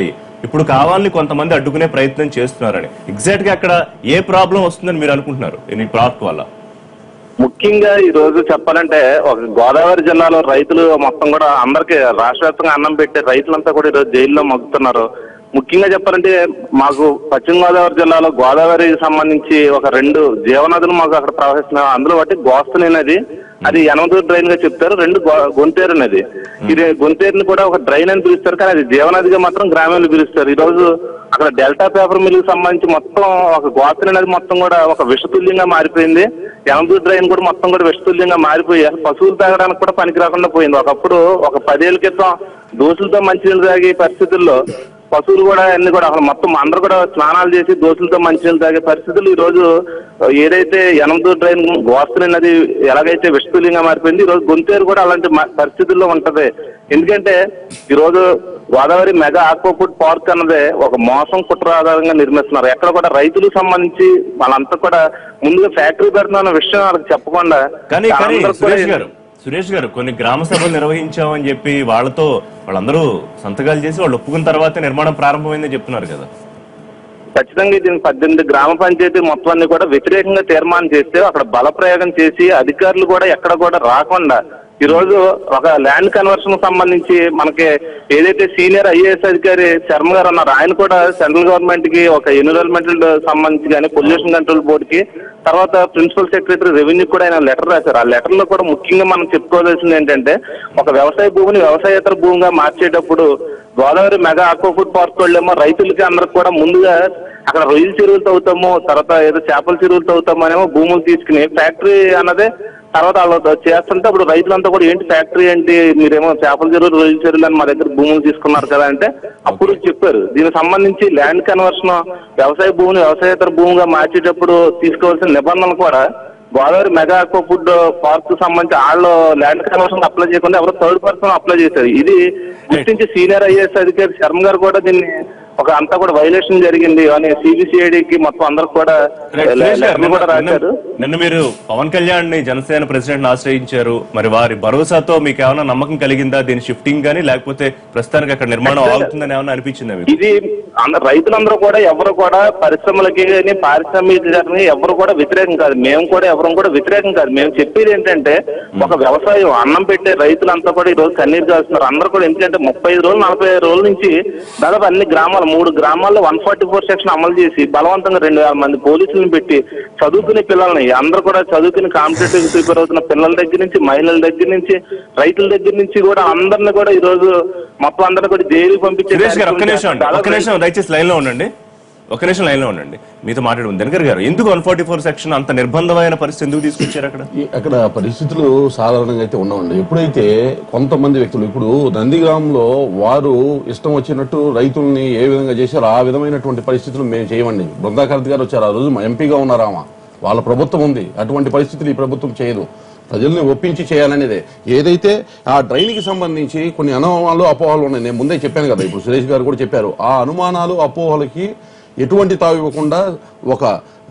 A: ఇప్పుడు కావాలని కొంతమంది అడ్డుకునే ప్రయత్నం చేస్తున్నారని ఎగ్జాక్ట్ గా అక్కడ ఏ ప్రాబ్లం వస్తుందని మీరు అనుకుంటున్నారు ఈ ప్రాజెక్ట్ వల్ల
E: ముఖ్యంగా ఈ రోజు చెప్పాలంటే ఒక గోదావరి జిల్లాలో రైతులు మొత్తం కూడా అందరికి రాష్ట్ర వ్యాప్తంగా అన్నం పెట్టే రైతులంతా కూడా ఈరోజు జైల్లో మగ్గుతున్నారు ముఖ్యంగా చెప్పాలంటే మాకు పశ్చిమ గోదావరి జిల్లాలో గోదావరికి సంబంధించి ఒక రెండు జీవనదులు మాకు అక్కడ ప్రవహిస్తున్నాయి అందులో ఒకటి గోస్తని నది అది ఎనమదూరు డ్రైన్ గా చెప్తారు రెండు గో- గొంతేరు నది ఇది గొంతేరుని కూడా ఒక డ్రైన్ అని పిలుస్తారు కానీ అది జీవనదిగా మాత్రం గ్రామీణులు పిలుస్తారు ఈ రోజు అక్కడ డెల్టా పేపర్ మిల్ కి సంబంధించి మొత్తం ఒక గోస్తని నది మొత్తం కూడా ఒక విషతుల్యంగా మారిపోయింది ఎనమదూరు డ్రైన్ కూడా మొత్తం కూడా విషతుల్యంగా మారిపోయి అసలు పశువులు తాగడానికి కూడా పనికి రాకుండా పోయింది ఒకప్పుడు ఒక పదేళ్ల క్రితం దోసులతో మంచినీళ్ళు తాగే పరిస్థితుల్లో పశువులు కూడా అన్ని కూడా అసలు మొత్తం అందరూ కూడా స్నానాలు చేసి దోసులతో మంచినీళ్ళు తాగే పరిస్థితులు ఈ రోజు ఏదైతే ఎనమదూరు డ్రైన్ గోస్తని నది ఎలాగైతే విషతుల్యంగా మారిపోయింది ఈ రోజు గొంతేరు కూడా అలాంటి మ- పరిస్థితుల్లో ఉంటది ఎందుకంటే ఈ రోజు గోదావరి మెగా ఆక్వాఫుడ్ పార్క్ అన్నదే ఒక మోసం కుట్ర ఆధారంగా నిర్మిస్తున్నారు ఎక్కడ కూడా రైతులకు సంబంధించి వాళ్ళంతా కూడా ముందుగా ఫ్యాక్టరీ పెడుతున్న విషయం వాళ్ళకి చెప్పకుండా
A: కానీ కానీ
E: అందరూ కూడా
A: సురేష్ గారు సురేష్ గారు కొన్ని గ్రామ సభలు నిర్వహించామని చెప్పి వాళ్ళతో వాళ్ళందరూ సంతకాలు చేసి వాళ్ళు ఒప్పుకున్న తర్వాత నిర్మాణం ప్రారంభమైందని చెప్తున్నారు కదా
E: ఖచ్చితంగా దీని పద్దెనిమిది గ్రామ పంచాయతీ మొత్తాన్ని కూడా వ్యతిరేకంగా తీర్మానం చేస్తే అక్కడ బలప్రయోగం చేసి అధికారులు కూడా ఎక్కడ కూడా రాకుండా ఈ రోజు ఒక ల్యాండ్ కన్వర్షన్ సంబంధించి మనకి ఏదైతే సీనియర్ ఐఏఎస్ అధికారి శర్మ గారు ఉన్నారు ఆయన కూడా సెంట్రల్ గవర్నమెంట్ కి ఒక ఎన్విరాన్మెంటల్ సంబంధించి కానీ పొల్యూషన్ కంట్రోల్ బోర్డు కి తర్వాత ప్రిన్సిపల్ సెక్రటరీ రెవెన్యూ కూడా ఆయన లెటర్ రాశారు ఆ లెటర్ లో కూడా ముఖ్యంగా మనం చెప్పుకోవాల్సింది ఏంటంటే ఒక వ్యవసాయ భూమిని వ్యవసాయేతర భూమిగా మార్చేటప్పుడు Godavari mega aqua food park వాళ్ళేమో రైతులకి అందరికి కూడా ముందుగా అక్కడ రొయ్యల చెరువులు తవ్వుతాము తర్వాత ఏదో చేపల చెరువులు తవ్వుతాము అనేమో భూములు తీసుకుని ఫ్యాక్టరీ అన్నదే తర్వాత వాళ్ళు చేస్తుంటే అప్పుడు రైతులంతా కూడా ఏంటి ఫ్యాక్టరీ ఏంటి మీరేమో చేపల చెరువులు రొయ్యల చెరువులు అని మా దగ్గర భూములు తీసుకున్నారు కదా అంటే అప్పుడు చెప్పారు దీనికి సంబంధించి ల్యాండ్ కన్వర్షన్ వ్యవసాయ భూమిని వ్యవసాయేతర భూమిగా మార్చేటప్పుడు తీసుకోవాల్సిన నిబంధనలు కూడా Godavari mega aqua food park సంబంధించి వాళ్ళు ల్యాండ్ కన్వర్షన్ అప్లై చేయకుండా ఎవరో థర్డ్ పర్సన్ అప్లై చేశారు ఇది గుర్తించి సీనియర్ ఐఏఎస్ అధికారి శర్మ గారు కూడా దీన్ని ఒక అంతా కూడా వైలేషన్ జరిగింది అని సిబిసిఐడికి మొత్తం అందరికి కూడా
A: రైట్, సురేష్ గారు,
E: లెటర్లు కూడా
A: నిన్న-
E: రాశారు
A: నిన్న మీరు పవన్ కళ్యాణ్ ని జనసేన ప్రెసిడెంట్ ఆశ్రయించారు మరి వారి భరోసాతో మీకు ఏమైనా నమ్మకం కలిగిందా దీని షిఫ్టింగ్ గానీ లేకపోతే ప్రస్తుతానికి అక్కడ నిర్మాణం ఆగుతుందని ఏమైనా అనిపించిందా మీకు
E: ఇది అంద- రైతులందరూ కూడా ఎవరు కూడా పరిశ్రమలకి కానీ పారిశ్రామికీకరణ ఎవరు కూడా వ్యతిరేకం కాదు మేము కూడా ఎవరు కూడా వ్యతిరేకం కాదు మేము చెప్పేది ఏంటంటే ఒక వ్యవసాయం అన్నం పెట్టే రైతులంతా కూడా ఈ రోజు కన్నీరు కాస్తున్నారు అందరూ కూడా ఎందుకంటే ముప్పై ఐదు రోజులు నలభై ఐదు రోజుల నుంచి దాదాపు అన్ని గ్రామాలు మూడు గ్రామాల్లో వన్ ఫార్టీ ఫోర్ సెక్షన్ అమలు చేసి బలవంతంగా రెండు వేల మంది పోలీసులను పెట్టి చదువుకునే పిల్లల్ని అందరూ కూడా చదువుకుని కాంపిటేటివ్ ప్రిపేర్ అవుతున్న పిల్లల దగ్గర నుంచి మహిళల దగ్గర నుంచి రైతుల దగ్గర నుంచి కూడా అందరిని కూడా ఈ రోజు మొత్తం అందరిని కూడా జైలు పంపించే
A: సురేష్ గారు ఒక్క నిమిషం అండి ఒక్క
E: దాదాపు
A: నిమిషం దయచేసి లైన్ లో ఉండండి ఒక్క నిమిషం లైన్ లో ఉండండి మీతో మాట్లాడు దినకర్ గారు ఎందుకు వన్ ఫార్టీ ఫోర్ సెక్షన్ అంత నిర్బంధమైన పరిస్థితి ఎందుకు తీసుకొచ్చారు అక్కడ
D: ఈ- అక్కడ పరిస్థితులు సాధారణంగా అయితే ఉండవండి ఎప్పుడైతే కొంతమంది వ్యక్తులు ఇప్పుడు నందిగ్రామంలో వారు ఇష్టం వచ్చినట్టు రైతుల్ని ఏ విధంగా చేశారో ఆ విధమైనటువంటి పరిస్థితులు మేము చేయమండి బృందాకర్తి గారు వచ్చారు ఆ రోజు మా ఎంపీగా ఉన్నారామా వాళ్ళ ప్రభుత్వం ఉంది అటువంటి పరిస్థితులు ఈ ప్రభుత్వం చేయదు ప్రజల్ని ఒప్పించి చేయాలనేదే ఏదైతే ఆ డ్రైన్కి సంబంధించి కొన్ని అనుమానాలు అపోహలు ఉన్నాయి నేను ముందే చెప్పాను కదా ఇప్పుడు సురేష్ గారు కూడా చెప్పారు ఆ అనుమానాలు అపోహలకి ఎటువంటి తావు ఇవ్వకుండా ఒక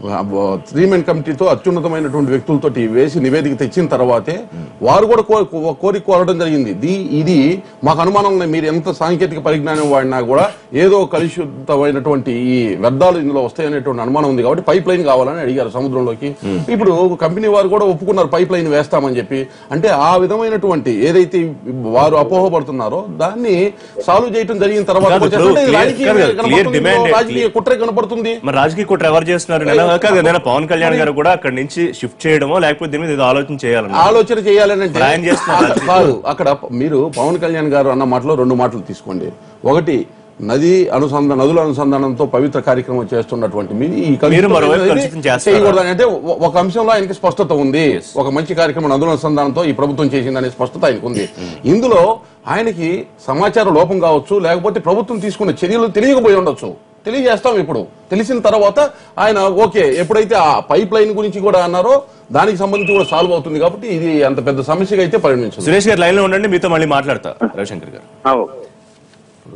D: త్రీ మెన్ కమిటీతో అత్యున్నతమైనటువంటి వ్యక్తులతోటి వేసి నివేదిక తెచ్చిన తర్వాతే వారు కూడా కో- కోరి కోరడం జరిగింది దీ- ఇది మాకు అనుమానం ఉన్నాయి మీరు ఎంత సాంకేతిక పరిజ్ఞానం వాడినా కూడా ఏదో కలుషితమైనటువంటి ఈ వ్యర్థాలు ఇందులో వస్తాయనేటువంటి అనుమానం ఉంది కాబట్టి పైప్ లైన్ కావాలని అడిగారు సముద్రంలోకి ఇప్పుడు కంపెనీ వారు కూడా ఒప్పుకున్నారు పైప్ లైన్ వేస్తామని చెప్పి అంటే ఆ విధమైనటువంటి ఏదైతే వారు అపోహపడుతున్నారో దాన్ని సాల్వ్ చేయడం జరిగిన తర్వాత
A: కాదు,
D: కూడా
A: ఇప్పుడు
D: చేస్తుంటే
A: clear-
D: రాజకీయం
A: కాదు, clear
D: కనబడుతుంది,
A: demand ఏ-
D: రాజకీయ కుట్ర కనబడుతుంది
A: మరి రాజకీయ కుట్ర ఎవరు చేస్తున్నారు నేను కాదు నేను పవన్ కళ్యాణ్ గారు కూడా అక్కడి నుంచి షిఫ్ట్ చేయడమో లేకపోతే దీని మీద ఏదో ఆలోచన చేయాలన్నా
D: ఆలోచన చేయాలని అంటే
A: మరి ఆయన చేస్తున్నారు
D: అక్కడ- కాదు అక్కడ మీరు పవన్ కళ్యాణ్ గారు అన్న మాటలో రెండు మాటలు తీసుకోండి ఒకటి నది అనుసంధాన నదుల అనుసంధానంతో పవిత్ర కార్యక్రమం చేస్తున్నటువంటి మీరు ఈ కలుషితం
A: మీరు మరోవైపు
D: అనేది
A: కలుషితం చేస్తారా?
D: చేయకూడదని అంటే ఒ- ఒక అంశంలో ఆయనకి స్పష్టత ఉంది ఒక మంచి కార్యక్రమం నదుల అనుసంధానంతో ఈ ప్రభుత్వం చేసిందనే స్పష్టత ఆయనకు ఉంది ఇందులో ఆయనకి సమాచార లోపం కావచ్చు లేకపోతే ప్రభుత్వం తీసుకున్న చర్యలు తెలియకపోయి ఉండొచ్చు తెలియజేస్తాం ఇప్పుడు తెలిసిన తర్వాత ఆయన ఓకే ఎప్పుడైతే ఆ పైప్ లైన్ గురించి కూడా అన్నారో దానికి సంబంధించి కూడా సాల్వ్ అవుతుంది కాబట్టి ఇది అంత పెద్ద సమస్యగా అయితే పరిగణించదు
A: సురేష్ గారు లైన్ లో ఉండండి మీతో మళ్ళీ మాట్లాడతా రవిశంకర్ గారు
E: అవు.
F: ఇప్పుడు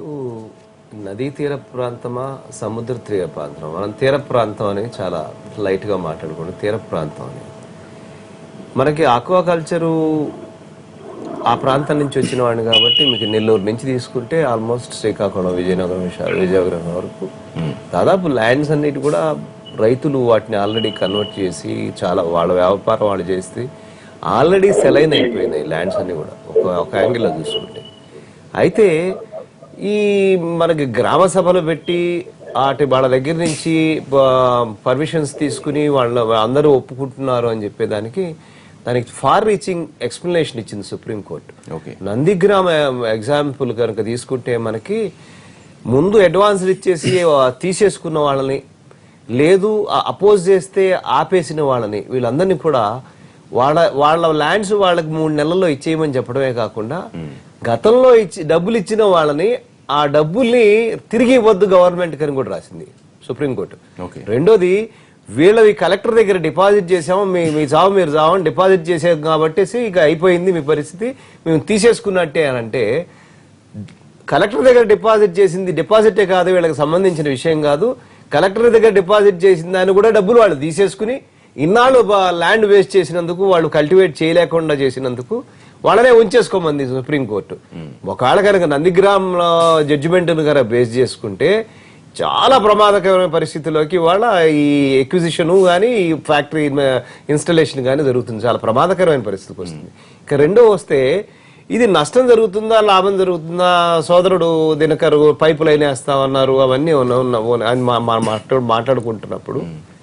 F: నదీ తీర ప్రాంతమా సముద్ర తీర ప్రాంతమా మనం తీర ప్రాంతం అని చాలా లైట్గా మాట్లాడుకోండి తీర ప్రాంతం అని మనకి ఆక్వాకల్చరు ఆ ప్రాంతం నుంచి వచ్చిన వాడిని కాబట్టి మీకు నెల్లూరు నుంచి తీసుకుంటే ఆల్మోస్ట్ శ్రీకాకుళం విజయనగరం విశా- విజయనగరం వరకు దాదాపు ల్యాండ్స్ అన్నిటి కూడా రైతులు వాటిని ఆల్రెడీ కన్వర్ట్ చేసి చాలా వాళ్ళ వ్యాపారం వాళ్ళు చేస్తే ఆల్రెడీ సెలైన్ అయిపోయినాయి ల్యాండ్స్ అన్ని కూడా ఒక ఒక యాంగిల్లో చూసుకుంటే అయితే ఈ మనకి గ్రామ సభలు పెట్టి వాటి వాళ్ళ దగ్గర నుంచి పర్మిషన్స్ తీసుకుని వాళ్ళ అందరూ ఒప్పుకుంటున్నారు అని చెప్పేదానికి దానికి ఫార్ రీచింగ్ ఎక్స్ప్లెనేషన్ ఇచ్చింది సుప్రీంకోర్టు
A: ఓకే
F: నందిగ్రామ ఎగ్జాంపుల్ కనుక తీసుకుంటే మనకి ముందు అడ్వాన్స్ ఇచ్చేసి ఆ, తీసేసుకున్న వాళ్ళని లేదు అపోజ్ చేస్తే ఆపేసిన వాళ్ళని వీళ్ళందరినీ కూడా వాళ్ళ వాళ్ళ ల్యాండ్స్ వాళ్ళకి మూడు నెలల్లో ఇచ్చేయమని చెప్పడమే కాకుండా గతంలో ఇచ్చి డబ్బులు ఇచ్చిన వాళ్ళని ఆ డబ్బుల్ని తిరిగి ఇవ్వద్దు గవర్నమెంట్ అని కూడా రాసింది సుప్రీంకోర్టు
A: ఓకే.
F: రెండోది వీళ్ళవి కలెక్టర్ దగ్గర డిపాజిట్ చేసాము మీ మీ చావు మీరు చావని డిపాజిట్ చేసాం కాబట్టి ఇక అయిపోయింది మీ పరిస్థితి మేము తీసేసుకున్నట్టే అని అంటే కలెక్టర్ దగ్గర డిపాజిట్ చేసింది డిపాజిటే కాదు వీళ్ళకి సంబంధించిన విషయం కాదు కలెక్టర్ దగ్గర డిపాజిట్ చేసిన దాన్ని కూడా డబ్బులు వాళ్ళు తీసేసుకుని ఇన్నాళ్ళు ల్యాండ్ వేస్ట్ చేసినందుకు వాళ్ళు కల్టివేట్ చేయలేకుండా చేసినందుకు వాళ్ళనే ఉంచేసుకోమంది సుప్రీంకోర్టు ఒకవేళ కనుక నందిగ్రామ్ జడ్జిమెంట్ కనుక బేస్ చేసుకుంటే చాలా ప్రమాదకరమైన పరిస్థితిలోకి వాళ్ళ ఈ ఎక్విజిషన్ కానీ ఈ ఫ్యాక్టరీ ఇన్స్టలేషన్ కానీ జరుగుతుంది చాలా ప్రమాదకరమైన పరిస్థితికి వస్తుంది ఇక రెండో వస్తే ఇది నష్టం జరుగుతుందా లాభం జరుగుతుందా సోదరుడు దినకరు పైపు లైన్ వేస్తామన్నారు అవన్నీ ఉన్న- ఉన్న- ఉన్న- అని మా- మా- మాట్లాడు మాట్లాడుకుంటున్నప్పుడు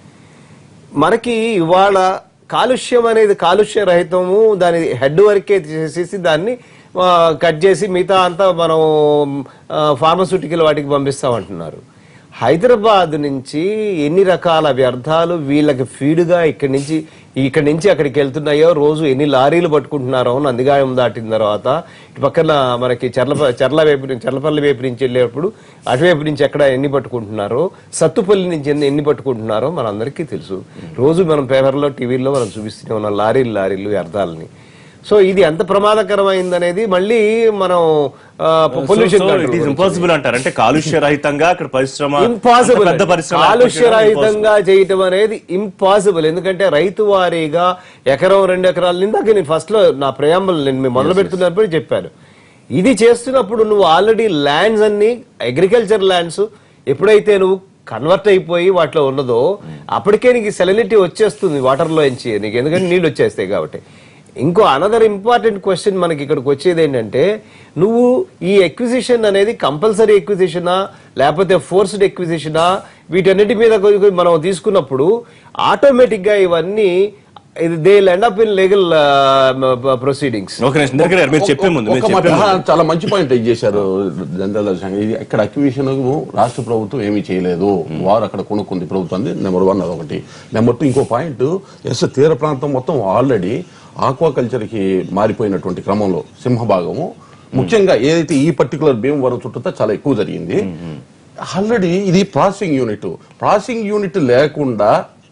F: మనకి ఇవాళ కాలుష్యం అనేది కాలుష్య రహితము దాని హెడ్ వరకే చేసేసి దాన్ని ఆ, కట్ చేసి మిగతా అంతా మనం ఫార్మస్యూటికల్ వాటికి పంపిస్తామంటున్నారు హైదరాబాద్ నుంచి ఎన్ని రకాల వ్యర్థాలు వీళ్ళకి ఫీడ్గా ఇక్కడి నుంచి ఇక్కడి నుంచి అక్కడికి వెళ్తున్నాయో రోజు ఎన్ని లారీలు పట్టుకుంటున్నారో నందిగాయం దాటిన తర్వాత ఇటు పక్కన మనకి చర్ల చర్ల వైపు నుంచి చర్లపల్లి వైపు నుంచి వెళ్ళేటప్పుడు అటువైపు నుంచి ఎక్కడ ఎన్ని పట్టుకుంటున్నారో సత్తుపల్లి నుంచి ఎన్ని ఎన్ని పట్టుకుంటున్నారో మనందరికీ తెలుసు రోజు మనం పేపర్లో టీవీలో మనం చూపిస్తూనే ఉన్నాం లారీలు లారీలు వ్యర్థాలని సో ఇది ఎంత ప్రమాదకరమైందనేది మళ్ళీ మనం పొల్యూషన్
A: ఇట్ ఈస్ ఇంపాసిబుల్ అంటారు అంటే కాలుష్య రహితంగా అక్కడ పరిశ్రమ
F: ఇంపాసిబుల్
A: అంత పెద్ద పరిశ్రమ
F: కాలుష్య రహితంగా చేయటం అనేది ఇంపాసిబుల్ ఎందుకంటే రైతు వారీగా ఎకరం రెండు ఎకరాలు ఇందాక నేను ఫస్ట్ లో నా ప్రయాంబుల్ నేను మీ మొదలు పెడుతున్నప్పుడు చెప్పాను ఇది చేస్తున్నప్పుడు నువ్వు ఆల్రెడీ ల్యాండ్స్ అన్ని అగ్రికల్చర్ ల్యాండ్స్ ఎప్పుడైతే నువ్వు కన్వర్ట్ అయిపోయి వాటిలో ఉన్నదో అప్పటికే నీకు సెలనిటీ వచ్చేస్తుంది వాటర్ లో నుంచి నీకు ఎందుకంటే నీళ్ళు వచ్చేస్తాయి కాబట్టి ఇంకో అనదర్ ఇంపార్టెంట్ క్వశ్చన్ మనకి ఇక్కడికి వచ్చేది ఏంటంటే నువ్వు ఈ ఎక్విజిషన్ అనేది కంపల్సరీ ఎక్విజిషనా లేకపోతే ఫోర్స్డ్ ఎక్విజిషనా వీటన్నిటి మీద కొ- మనం తీసుకున్నప్పుడు ఆటోమేటిక్ గా ఇవన్నీ ఇది they end up in legal proceedings
A: ఒక నిమిషం దగ్గర గారు మీరు చెప్పే ముందు మీరు
D: ఒక
A: చెప్పే
D: మాట
A: ముందు.
D: చాలా మంచి పాయింట్ ఇది చేశారు జనరల్ సంఘం ఇది ఇక్కడ అక్విజిషన్ రాష్ట్ర ప్రభుత్వం ఏమీ చేయలేదు వారు అక్కడ కొనుక్కుంది ప్రభుత్వం నెంబర్ వన్ అదొకటి నెంబర్ టూ ఇంకో పాయింట్ ఎస్ తీర ప్రాంతం మొత్తం ఆల్రెడీ ఆక్వాకల్చర్ కి మారిపోయినటువంటి క్రమంలో సింహభాగము ముఖ్యంగా ఏదైతే ఈ పర్టికులర్ భీమవరం చుట్టూ చాలా ఎక్కువ జరిగింది ఆల్రెడీ ఇది ప్రాసెసింగ్ యూనిట్ ప్రాసెసింగ్ యూనిట్ లేకుండా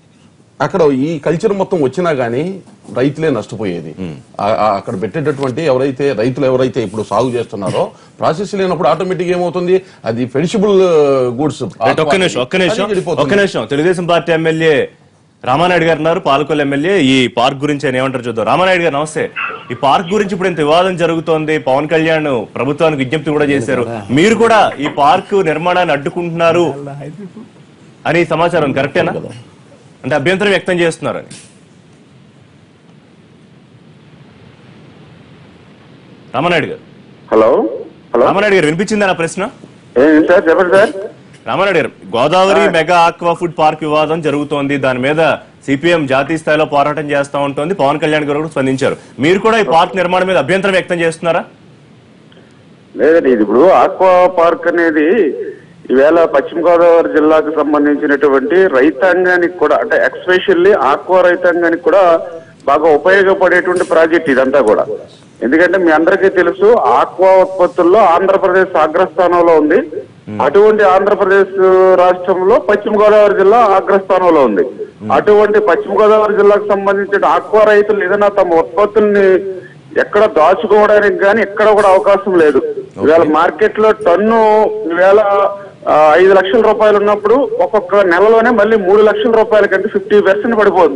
D: అక్కడ ఈ కల్చర్ మొత్తం వచ్చినా గానీ రైతులే నష్టపోయేది ఆ- ఆ అక్కడ పెట్టేటటువంటి ఎవరైతే రైతులు ఎవరైతే ఇప్పుడు సాగు చేస్తున్నారో ప్రాసెస్ లేనప్పుడు ఆటోమేటిక్ ఏమవుతుంది అది పెరిషబుల్ గూడ్స్
A: రైట్, ఒక్క నిమిషం ఒక్క నిమిషం ఒక్క నిమిషం తెలుగుదేశం పార్టీ ఎమ్మెల్యే రామానాయుడు గారు ఉన్నారు పాలకొల్లు ఎమ్మెల్యే ఈ పార్క్ గురించి ఆయన ఏమంటారు చూద్దాం రామానాయుడు గారు నమస్తే ఈ పార్క్ గురించి ఇప్పుడు ఇంత వివాదం జరుగుతోంది పవన్ కళ్యాణ్ ప్రభుత్వానికి విజ్ఞప్తి కూడా చేశారు మీరు కూడా ఈ పార్క్ నిర్మాణాన్ని అడ్డుకుంటున్నారు అని సమాచారం కరెక్టేనా అంటే అభ్యంతరం వ్యక్తం చేస్తున్నారని రామానాయుడు గారు
E: హలో హలో
A: రామానాయుడు గారు వినిపించిందా నా ప్రశ్న
E: ఏం సార్ చెప్పండి sir
A: Ramareddy garu Godavari mega aqua food park వివాదం జరుగుతోంది దాని మీద సిపిఎం జాతీయ స్థాయిలో పోరాటం చేస్తా ఉంటుంది పవన్ కళ్యాణ్ గారు కూడా స్పందించారు మీరు కూడా ఈ పార్క్ నిర్మాణం మీద అభ్యంతరం వ్యక్తం చేస్తున్నారా
E: లేదండి ఇది ఇప్పుడు ఆక్వా పార్క్ అనేది ఈవేళ పశ్చిమ గోదావరి జిల్లాకు సంబంధించినటువంటి రైతాంగానికి కూడా అంటే ఎక్స్పెషల్లీ ఆక్వా రైతాంగానికి కూడా బాగా ఉపయోగపడేటువంటి ప్రాజెక్ట్ ఇదంతా కూడా ఎందుకంటే మీ అందరికీ తెలుసు ఆక్వా ఉత్పత్తుల్లో ఆంధ్రప్రదేశ్ అగ్రస్థానంలో ఉంది అటువంటి ఆంధ్రప్రదేశ్ రాష్ట్రంలో పశ్చిమ గోదావరి జిల్లా అగ్రస్థానంలో ఉంది అటువంటి పశ్చిమ గోదావరి జిల్లాకు సంబంధించిన ఆక్వా రైతులు ఏదైనా తమ ఉత్పత్తుల్ని ఎక్కడ దాచుకోవడానికి కానీ ఎక్కడ కూడా అవకాశం లేదు ఇవాళ మార్కెట్ లో టన్ను ఈవేళ ఆ, ఐదు లక్షల రూపాయలు ఉన్నప్పుడు ఒక్కొక్క నెలలోనే మళ్ళీ మూడు లక్షల రూపాయల కంటే ఫిఫ్టీ పర్సెంట్ పడిపోతుంది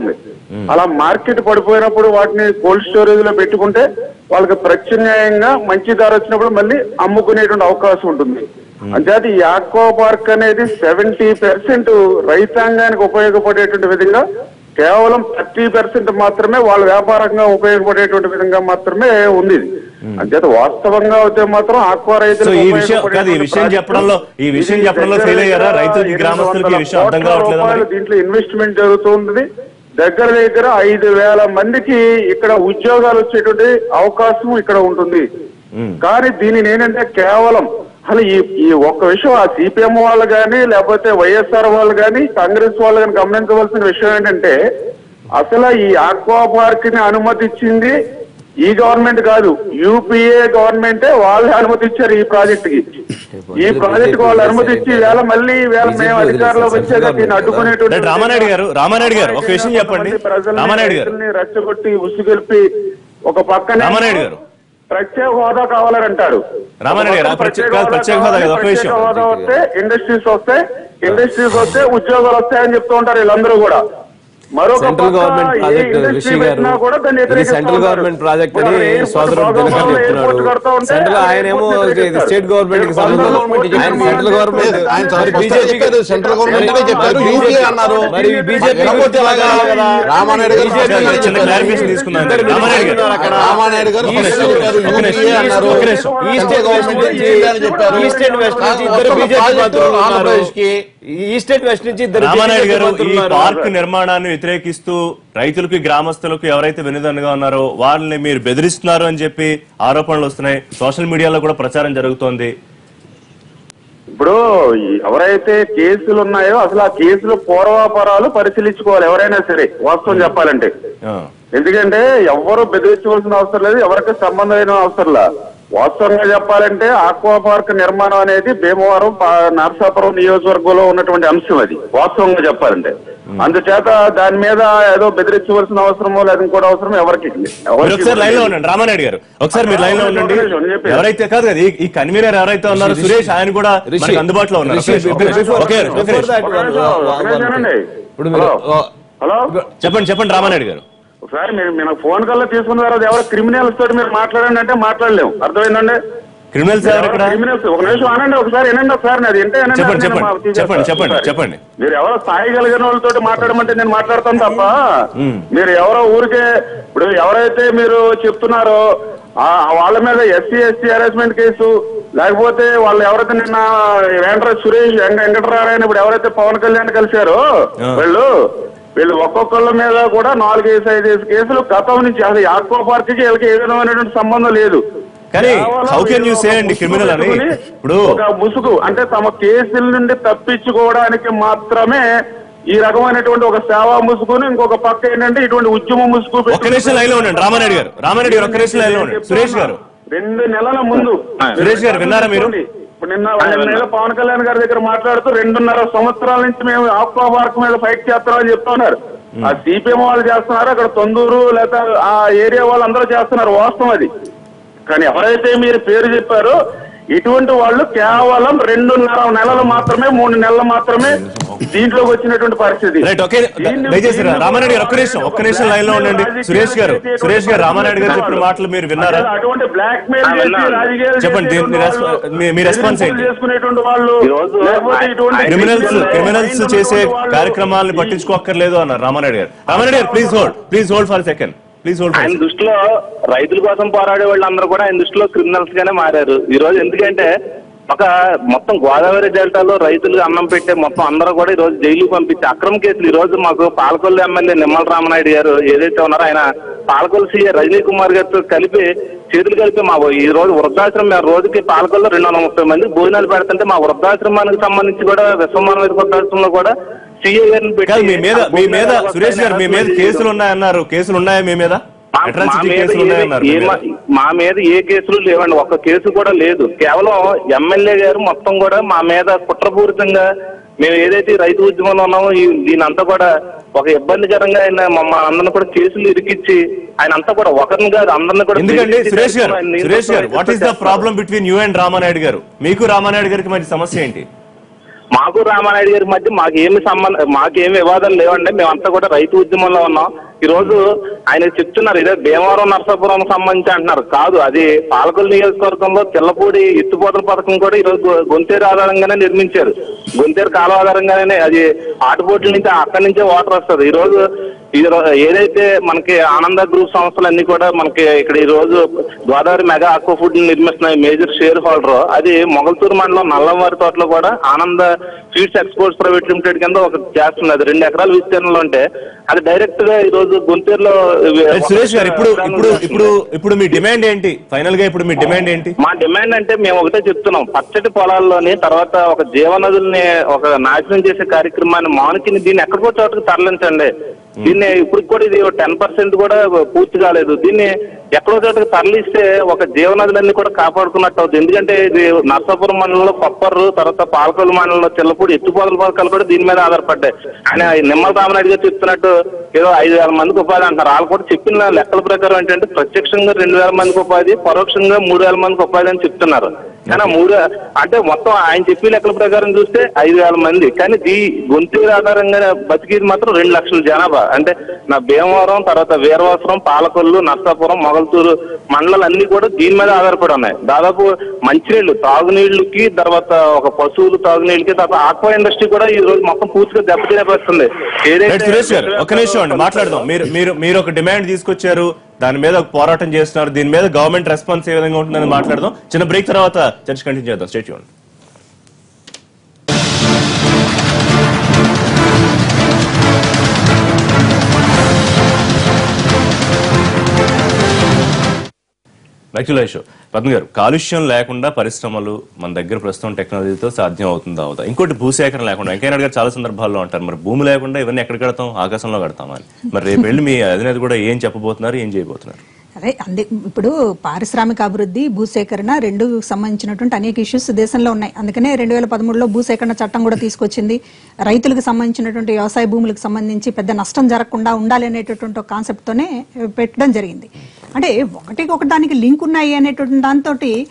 G: అలా మార్కెట్ పడిపోయినప్పుడు వాటిని కోల్డ్ స్టోరేజ్ లో పెట్టుకుంటే వాళ్ళకి ప్రత్యామ్నాయంగా మంచి ధర వచ్చినప్పుడు మళ్ళీ అమ్ముకునేటువంటి అవకాశం ఉంటుంది అంతేత ఈ ఆక్వా పార్క్ అనేది సెవెంటీ పర్సెంట్ రైతాంగానికి ఉపయోగపడేటువంటి విధంగా కేవలం థర్టీ పర్సెంట్ మాత్రమే వాళ్ళ వ్యాపారంగా ఉపయోగపడేటువంటి విధంగా మాత్రమే ఉంది ఇది అంచేత వాస్తవంగా అయితే మాత్రం ఆక్వా
A: సో
G: రైతులకు
A: ఈ విషయం కాదు ఈ విషయం
G: ఉపయోగపడేటువంటి
A: చెప్పడంలో ఈ విషయం
G: ఇది
A: చెప్పడంలో
G: దగ్గర
A: ఫెయిల్ అయ్యారా
G: దగ్గర
A: రైతులకి
G: ఎనిమిది
A: గ్రామస్తులకి ఈ విషయం అర్థం
G: వందల
A: కావట్లేదా మరి
G: రూపాయలు దీంట్లో ఇన్వెస్ట్మెంట్ జరుగుతుంది దగ్గర దగ్గర ఐదు వేల మందికి ఇక్కడ ఉద్యోగాలు వచ్చేటువంటి అవకాశం ఇక్కడ ఉంటుంది కానీ దీనిని ఏంటంటే కేవలం అసలు ఈ ఈ ఒక్క విషయం ఆ సిపిఎం వాళ్ళు కానీ లేకపోతే వైఎస్ఆర్ వాళ్ళు కానీ కాంగ్రెస్ వాళ్ళు కానీ గమనించవలసిన విషయం ఏంటంటే అసలు ఈ ఆక్వా పార్క్ ని అనుమతి ఇచ్చింది ఈ గవర్నమెంట్ కాదు యూపీఏ గవర్నమెంటే వాళ్ళే అనుమతి ఇచ్చారు ఈ ప్రాజెక్ట్ కి ఈ ప్రాజెక్ట్ వాళ్ళు అనుమతి ఇచ్చి వేళ మళ్ళీ వేళ మేము అధికారంలోకి వచ్చాక దీన్ని అడ్డుకునేటువంటి
A: రైట్, రామానాయుడు గారు, రామానాయుడు గారు, ఒక విషయం చెప్పండి.
G: ప్రజల్ని,
A: రామానాయుడు గారు.
G: రైతుల్ని రెచ్చగొట్టి ఉసుగొల్పి ఒక పక్కన
A: రామానాయుడు గారు.
G: ప్రత్యేక హోదా కావాలంటారు
A: రామానాయుడు గారు, ఆ ప్రత్యేక- కాదు, ప్రత్యేక హోదా కాదు, ఒక
G: ప్రత్యేక
A: విషయం.
G: హోదా వస్తే ఇండస్ట్రీస్ వస్తాయి ఇండస్ట్రీస్ వస్తే ఉద్యోగాలు వస్తాయని చెప్తూ ఉంటారు వీళ్ళందరూ కూడా మరొక
F: సెంట్రల్
G: పక్క
F: గవర్నమెంట్
G: ఏ
F: ప్రాజెక్ట్
G: ఇండస్ట్రీ
F: రిషి గారు
G: పెట్టినా కూడా దాన్ని
F: ఇది
G: వ్యతిరేకిస్తూ
F: సెంట్రల్
G: ఉంటారు.
F: గవర్నమెంట్ ప్రాజెక్ట్
G: ఇప్పుడు
F: అని
G: ఎయిర్పోర్ట్
F: సోదరుడు
G: భాగంలో
F: దినకర్
G: ఎయిర్పోర్ట్ కడతా
F: చెప్తున్నాడు
G: ఉంటే
F: సెంట్రల్
G: ఆ
F: ఆయనేమో
G: ఎయిర్పోర్ట్
F: ఇది
G: వ్యతిరేకిస్తారు.
F: స్టేట్ గవర్నమెంట్ కి
G: వందల
F: సంబంధం
G: కోట్ల
F: ఆయన
G: రూపాయలు
F: సెంట్రల్ గవర్నమెంట్
G: ఆయన
D: ఆయన
F: మరి
D: స్పష్టంగా
F: బీజేపీ
D: చెప్పారు, సెంట్రల్ గవర్నమెంట్ నే చెప్పారు, యూపీఏ అన్నారు.
F: మరి బీజేపీ
D: లేకపోతే ఎలాగా? రామానాయుడు గారు
F: బీజేపీ
D: స్పష్టంగా
A: చిన్న
D: చెప్పారు.
A: క్లారిఫికేషన్ తీసుకున్నాను
F: ఇద్దరు
A: రామానాయుడు గారు
F: అక్కడ
D: రామానాయుడు గారు
F: ఈస్ట్
D: స్పష్టంగా చెప్పారు,
A: ఒక నిమిషం,
D: యూపీఏ అన్నారు.
A: ఒక నిమిషం.
F: East
D: central
F: and west
D: government
F: నుంచి
D: యూపీఏ అని చెప్పారు.
F: ఈస్ట్ అండ్ వెస్ట్ నుంచి
D: కాదు,
F: ఇద్దరు
D: ఒక్కొక్క
F: బీజేపీ
D: ప్రాజెక్టు
F: మంత్రులు ఉన్నారు.
D: ఆంధ్రప్రదేశ్కి
F: ఈస్ట్ అండ్ వెస్ట్ నుంచి ఇద్దరు
A: రామానాయుడు
F: బీజేపీ
A: గారు
F: మంత్రులు
A: ఈ
F: ఉన్నారు.
A: పార్క్ నిర్మాణాన్ని వ్యతిరేకిస్తూ రైతులకు గ్రామస్తులకు ఎవరైతే వెనుదన్నుగా ఉన్నారో వాళ్ళని మీరు బెదిరిస్తున్నారు అని చెప్పి ఆరోపణలు వస్తున్నాయి సోషల్ మీడియాలో కూడా ప్రచారం జరుగుతోంది
G: ఇప్పుడు ఈ- ఎవరైతే కేసులు ఉన్నాయో అసలు ఆ కేసుల పూర్వాపరాలు పరిశీలించుకోవాలి ఎవరైనా సరే వాస్తవం చెప్పాలంటే
A: ఆ.
G: ఎందుకంటే ఎవరు బెదిరించవలసిన అవసరం లేదు ఎవరికి సంబంధమైన అవసరం లే వాస్తవంగా చెప్పాలంటే ఆక్వా పార్క్ నిర్మాణం అనేది భీమవరం పా- నరసాపురం నియోజకవర్గంలో ఉన్నటువంటి అంశం అది వాస్తవంగా చెప్పాలంటే అందుచేత దాని మీద ఏదో బెదిరించవలసిన అవసరమో లేదా ఇంకోటి అవసరం ఎవరికి
A: మీరు ఒకసారి లైన్ లో ఉండండి రామానాయుడు గారు ఒకసారి మీరు లైన్ లో ఉండండి ఎవరైతే కాదు కదా ఈ- ఈ కన్వీనర్ ఎవరైతే ఉన్నారో సురేష్ ఆయన కూడా
F: రిషి,
A: మనకి అందుబాటులో ఉన్నారు
F: రిషి,
A: సురేష్, ఒక నిమిషం,
F: before-
A: ఒకే నిమిషం, ఒకే
F: before
A: నిమిషం.
F: that one, one- one thing. ఇప్పుడు మీరు
G: హలో. హలో
A: చెప్పండి చెప్పండి రామానాయుడు గారు
G: ఒకసారి మీరు మీరు ఫోన్ కల్లా తీసుకున్న తర్వాత ఎవరో క్రిమినల్స్ తోటి మీరు మాట్లాడండి అంటే మాట్లాడలేము అర్థమైందండి
A: క్రిమినల్స్ ఎవరు ఇక్కడ
G: క్రిమినల్స్ ఒక నిమిషం అనండి ఒకసారి వినండి ఒకసారి నాది వింటే వినండి,
A: చెప్పండి,
G: నేను
A: చెప్పండి,
G: మా- తీసేస్తా.
A: చెప్పండి, చెప్పండి,
G: ఒకసారి.
A: చెప్పండి.
G: మీరు ఎవరో స్థాయి కలిగిన వాళ్ళతో మాట్లాడమంటే నేను మాట్లాడతాను తప్ప మీరు ఎవరో ఊరికే ఇప్పుడు ఎవరైతే మీరు చెప్తున్నారో ఆ వాళ్ళ మీద ఎస్సీ ఎస్టీ హెరాస్మెంట్ కేసు లేకపోతే వాళ్ళు ఎవరైతే నిన్న వెంకట సురేష్ వెంక- వెంకటరారాయణ ఇప్పుడు ఎవరైతే పవన్ కళ్యాణ్ కలిశారో
A: ఆ.
G: వీళ్ళు వీళ్ళు ఒక్కొక్కళ్ళ మీద కూడా నాలుగైదు ఐదేసి కేసులు గతం నుంచి అసలు ఈ ఆక్వా పార్క్ కి వీళ్ళకి ఏ విధమైనటువంటి సంబంధం లేదు
A: కానీ
G: కేవలం
A: how can you
G: వీళ్ళు
A: say
G: ఒక
A: అండి
G: ముసుగు
A: criminal అని?
G: పెట్టుకుని
A: ఇప్పుడు-
G: ఒక ముసుగు అంటే తమ కేసుల నుండి తప్పించుకోవడానికి మాత్రమే ఈ రకమైనటువంటి ఒక సేవా ముసుగుని ఇంకొక పక్క ఏంటంటే ఇటువంటి ఉద్యమ ముసుగు
A: ఒక్క నిమిషం లైన్ లో ఉండండి రామానాయుడు గారు రామానాయుడు గారు ఒక్క నిమిషం లైన్ లో ఉండండి సురేష్ గారు
G: రెండు నెలల ముందు
A: సురేష్ గారు, విన్నారా మీరు?
G: ఇప్పుడు నిన్న నిన్న నెల పవన్ కళ్యాణ్ గారి దగ్గర మాట్లాడుతూ రెండున్నర సంవత్సరాల నుంచి మేము ఆక్వా పార్క్ మీద ఫైట్ చేస్తామని చెప్తున్నారు ఆ సిపిఎం వాళ్ళు చేస్తున్నారు అక్కడ తొందూరు లేదా ఆ ఏరియా వాళ్ళు అందరూ చేస్తున్నారు వాస్తవం అది కానీ ఎవరైతే మీరు పేరు చెప్పారో ఇటువంటి వాళ్ళు కేవలం రెండున్నర నెలలు మాత్రమే మూడు నెలలు మాత్రమే దీంట్లోకి వచ్చినటువంటి పరిస్థితి
A: రైట్ ఓకే
G: దీన్ని-
A: దయచేసి
G: దీన్ని
A: రామానాయుడు గారు ఒక్క నిమిషం ఒక్క నిమిషం లైన్ లో ఉండండి సురేష్ గారు సురేష్ గారు రామానాయుడు గారు చెప్పిన మాటలు మీరు విన్నారా
G: అసలు అటువంటి బ్లాక్ మెయిల్
E: ఆ,
G: చేసి
E: విన్నాను.
G: రాజకీయాలు
A: చెప్పండి, దీని- మీ
G: చేసేటువంటి
A: రెస్పా-
G: వాళ్ళు,
A: మీ- మీ రెస్పాన్స్ ఏంటి?
G: బెదిరింపులు చేసుకునేటువంటి వాళ్ళు
E: ఈరోజు
G: లేకపోతే
E: ఆయన-
G: ఇటువంటి
E: ఆయన
A: క్రిమినల్స్
G: మైండ్
A: క్రిమినల్స్
G: ఉన్నటువంటి
A: చేసే
G: వాళ్ళు
A: కార్యక్రమాలను
G: ఈ-
A: పట్టించుకోక్కర్లేదు అన్నారు Ramanaidu garu Ramanaidu garu please hold please hold for second please hold
E: ఆయన దృష్టిలో రైతుల కోసం పోరాడే వాళ్ళందరూ కూడా ఆయన దృష్టిలో క్రిమినల్స్ గానే మారారు ఈ రోజు ఎందుకంటే ఒక మొత్తం గోదావరి డెల్టాలో రైతులు అన్నం పెట్టే మొత్తం అందరూ కూడా ఈ రోజు జైలు పంపించి అక్రమ కేసులు ఈ రోజు మాకు పాలకొల్లు ఎమ్మెల్యే నిమ్మల రామనాయుడు గారు ఏదైతే ఉన్నారో ఆయన పాలకొల్లు సీఏ రజనీ కుమార్ గారితో కలిపి చేతులు కలిపి మా ఈ రోజు వృద్ధాశ్రమం మేము రోజుకి పాలకొల్లో రెండు వందల ముప్పై మంది భోజనాలు పెడుతుంటే మా వృద్ధాశ్రమానికి సంబంధించి కూడా విశ్వమానవ వృద్ధాశ్రమంలో కూడా సీఏ గారిని
A: కాదు మీ మీద మీ మీద
E: భోజనాలకు
A: సురేష్ గారు మీ మీద
E: వస్తాయని
A: కేసులు ఉన్నాయన్నారు కేసులు ఉన్నాయా మీ మీద
E: మా- మా
A: అట్రాసిటీ
E: మీద
A: కేసులు
E: ఏ-
A: ఉన్నాయన్నారు
E: ఏ
A: మీ మీద.
E: మా- మా మీద ఏ కేసులు లేవండి ఒక్క కేసు కూడా లేదు కేవలం ఎమ్మెల్యే గారు మొత్తం కూడా మా మీద కుట్రపూరితంగా మేము ఏదైతే ఈ రైతు ఉద్యమంలో ఉన్నామో ఈ- దీనంతా కూడా ఒక ఇబ్బందికరంగా ఆయన మా అందరిని కూడా కేసులు ఇరికిచ్చి ఆయన అంతా కూడా ఒకరిని కాదు అందరిని కూడా
A: ఎందుకండి
E: బెదిరించి
A: సురేష్ గారు
E: ఆయన
A: Suresh garu what is the
E: చేస్తారు.
A: Problem between you and Ramanaidu garu మీకు రామానాయుడు గారికి మరి సమస్య ఏంటి
E: మాకు రామానాయుడు గారి మధ్య మాకు ఏమి సంబంధం మాకేమి వివాదాలు లేవండి మేమంతా కూడా రైతు ఉద్యమంలో ఉన్నాం ఈ రోజు ఆయన చెప్తున్నారు ఇదే భీమవరం నరసాపురం సంబంధించి అంటున్నారు కాదు అది పాలకొల్లు నియోజకవర్గంలో తెల్లపూడి ఎత్తుపోతల పథకం కూడా ఈ రోజు గొ- గొంతేరు ఆధారంగానే నిర్మించారు గొంతేరు కాలువ ఆధారంగానే అది ఆటుపోట్ల నుంచి అక్కడి నుంచే వాటర్ వస్తుంది ఈ రోజు ఈ రో- ఏదైతే మనకి ఆనంద గ్రూప్ సంస్థలు అన్ని కూడా మనకి ఇక్కడ ఈ రోజు గోదావరి మెగా ఆక్వా ఫుడ్ నిర్మిస్తున్న మేజర్ షేర్ హోల్డర్ అది మొగల్తూరు మండలం నల్లవారి తోటలో కూడా ఆనంద ఫీడ్స్ ఎక్స్పోర్ట్స్ ప్రైవేట్ లిమిటెడ్ కింద ఒక చేస్తుంది అది రెండు ఎకరాల విస్తీర్ణంలో ఉంటే అది డైరెక్ట్ గా ఈ రోజు గుంటూరులో
A: రైట్, సురేష్ గారు ఇప్పుడు ఇప్పుడు ఇప్పుడు ఇప్పుడు మీ డిమాండ్ ఏంటి ఫైనల్ గా ఇప్పుడు మీ డిమాండ్ ఏంటి
E: మా డిమాండ్ అంటే మేము ఒకటే చెప్తున్నాం పచ్చటి పొలాల్లోని తర్వాత ఒక జీవనదుల్ని ఒక నాశనం చేసే కార్యక్రమాన్ని మానుకుని దీన్ని ఎక్కడికో చోటకి తరలించండి దీన్ని ఇప్పుడు కూడా ఇది టెన్ పర్సెంట్ కూడా పూర్తి కాలేదు దీన్ని ఎక్కడో చోటకి తరలిస్తే ఒక జీవనదులన్నీ కూడా కాపాడుకున్నట్టు అవుతుంది ఎందుకంటే ఇది నర్సాపురం మండలంలో కొప్పర్రు తర్వాత పాలకొల్లు మండలంలో చిల్లపూడి ఎత్తుపోతల పథకాలు కూడా దీని మీద ఆధారపడ్డాయి ఆయన నిమ్మల రామనాయుడు గారు చెప్తున్నట్టు ఏదో ఐదు వేల మందికి ఉపాధి అంటారు వాళ్ళు కూడా చెప్పిన లెక్కల ప్రకారం ఏంటంటే ప్రత్యక్షంగా రెండు వేల మందికి ఉపాధి పరోక్షంగా మూడు వేల మందికి ఉపాధి అని చెప్తున్నారు కానీ ఆ మూడు అంటే మొత్తం ఆయన చెప్పి లెక్కల ప్రకారం చూస్తే ఐదు వేల మంది కానీ ఈ గొంతూరు ఆధారంగా బతికేది మాత్రం రెండు లక్షల జనాభా అంటే నా భీమవరం తర్వాత వీరవాసరం పాలకొల్లు నర్సాపురం మొగల్తూరు మండలాలు అన్ని కూడా దీని మీద ఆధారపడి ఉన్నాయి దాదాపు మంచినీళ్లు తాగునీళ్ళకి తర్వాత ఒక పశువులు తాగునీళ్ళకి తర్వాత ఆక్వా ఇండస్ట్రీ కూడా ఈ రోజు మొత్తం పూర్తిగా దెబ్బతినే పరిస్థితుంది
A: రైట్, సురేష్ గారు ఒక్క నిమిషం అండి మాట్లాడదాం మీరు మీరు మీరు ఒక డిమాండ్ తీసుకొచ్చారు దాని మీద ఒక పోరాటం చేస్తున్నారు దీని మీద గవర్నమెంట్ రెస్పాన్స్ ఏ విధంగా ఉంటుందని మాట్లాడదాం చిన్న బ్రేక్ తర్వాత చర్చ కంటిన్యూ చేద్దాం స్టేట్ చూడండి యాక్చువల్ షో పద్మ గారు కాలుష్యం లేకుండా పరిశ్రమలు మన దగ్గర ప్రస్తుతం టెక్నాలజీతో సాధ్యం అవుతుందా అవుతా ఇంకోటి భూసేకరణ లేకుండా వెంకయ్య గారు చాలా సందర్భాల్లో అంటారు మరి భూమి లేకుండా ఇవన్నీ ఎక్కడ కడతాం ఆకాశంలో కడతామా అని మరి రేపు వెళ్ళి మీ అధినేత కూడా ఏం చెప్పబోతున్నారు ఏం చేయబోతున్నారు
B: అదే అందే ఇప్పుడు పారిశ్రామిక అభివృద్ధి భూసేకరణ రెండు సంబంధించినటువంటి అనేక ఇష్యూస్ దేశంలో ఉన్నాయి అందుకనే రెండు వేల పదమూడులో భూసేకరణ చట్టం కూడా తీసుకొచ్చింది రైతులకు సంబంధించినటువంటి వ్యవసాయ భూములకు సంబంధించి పెద్ద నష్టం జరగకుండా ఉండాలి అనేటటువంటి ఒక కాన్సెప్ట్తోనే పెట్టడం జరిగింది అంటే ఒకటికి ఒక దానికి లింక్ ఉన్నాయి అనేటువంటి దాంతో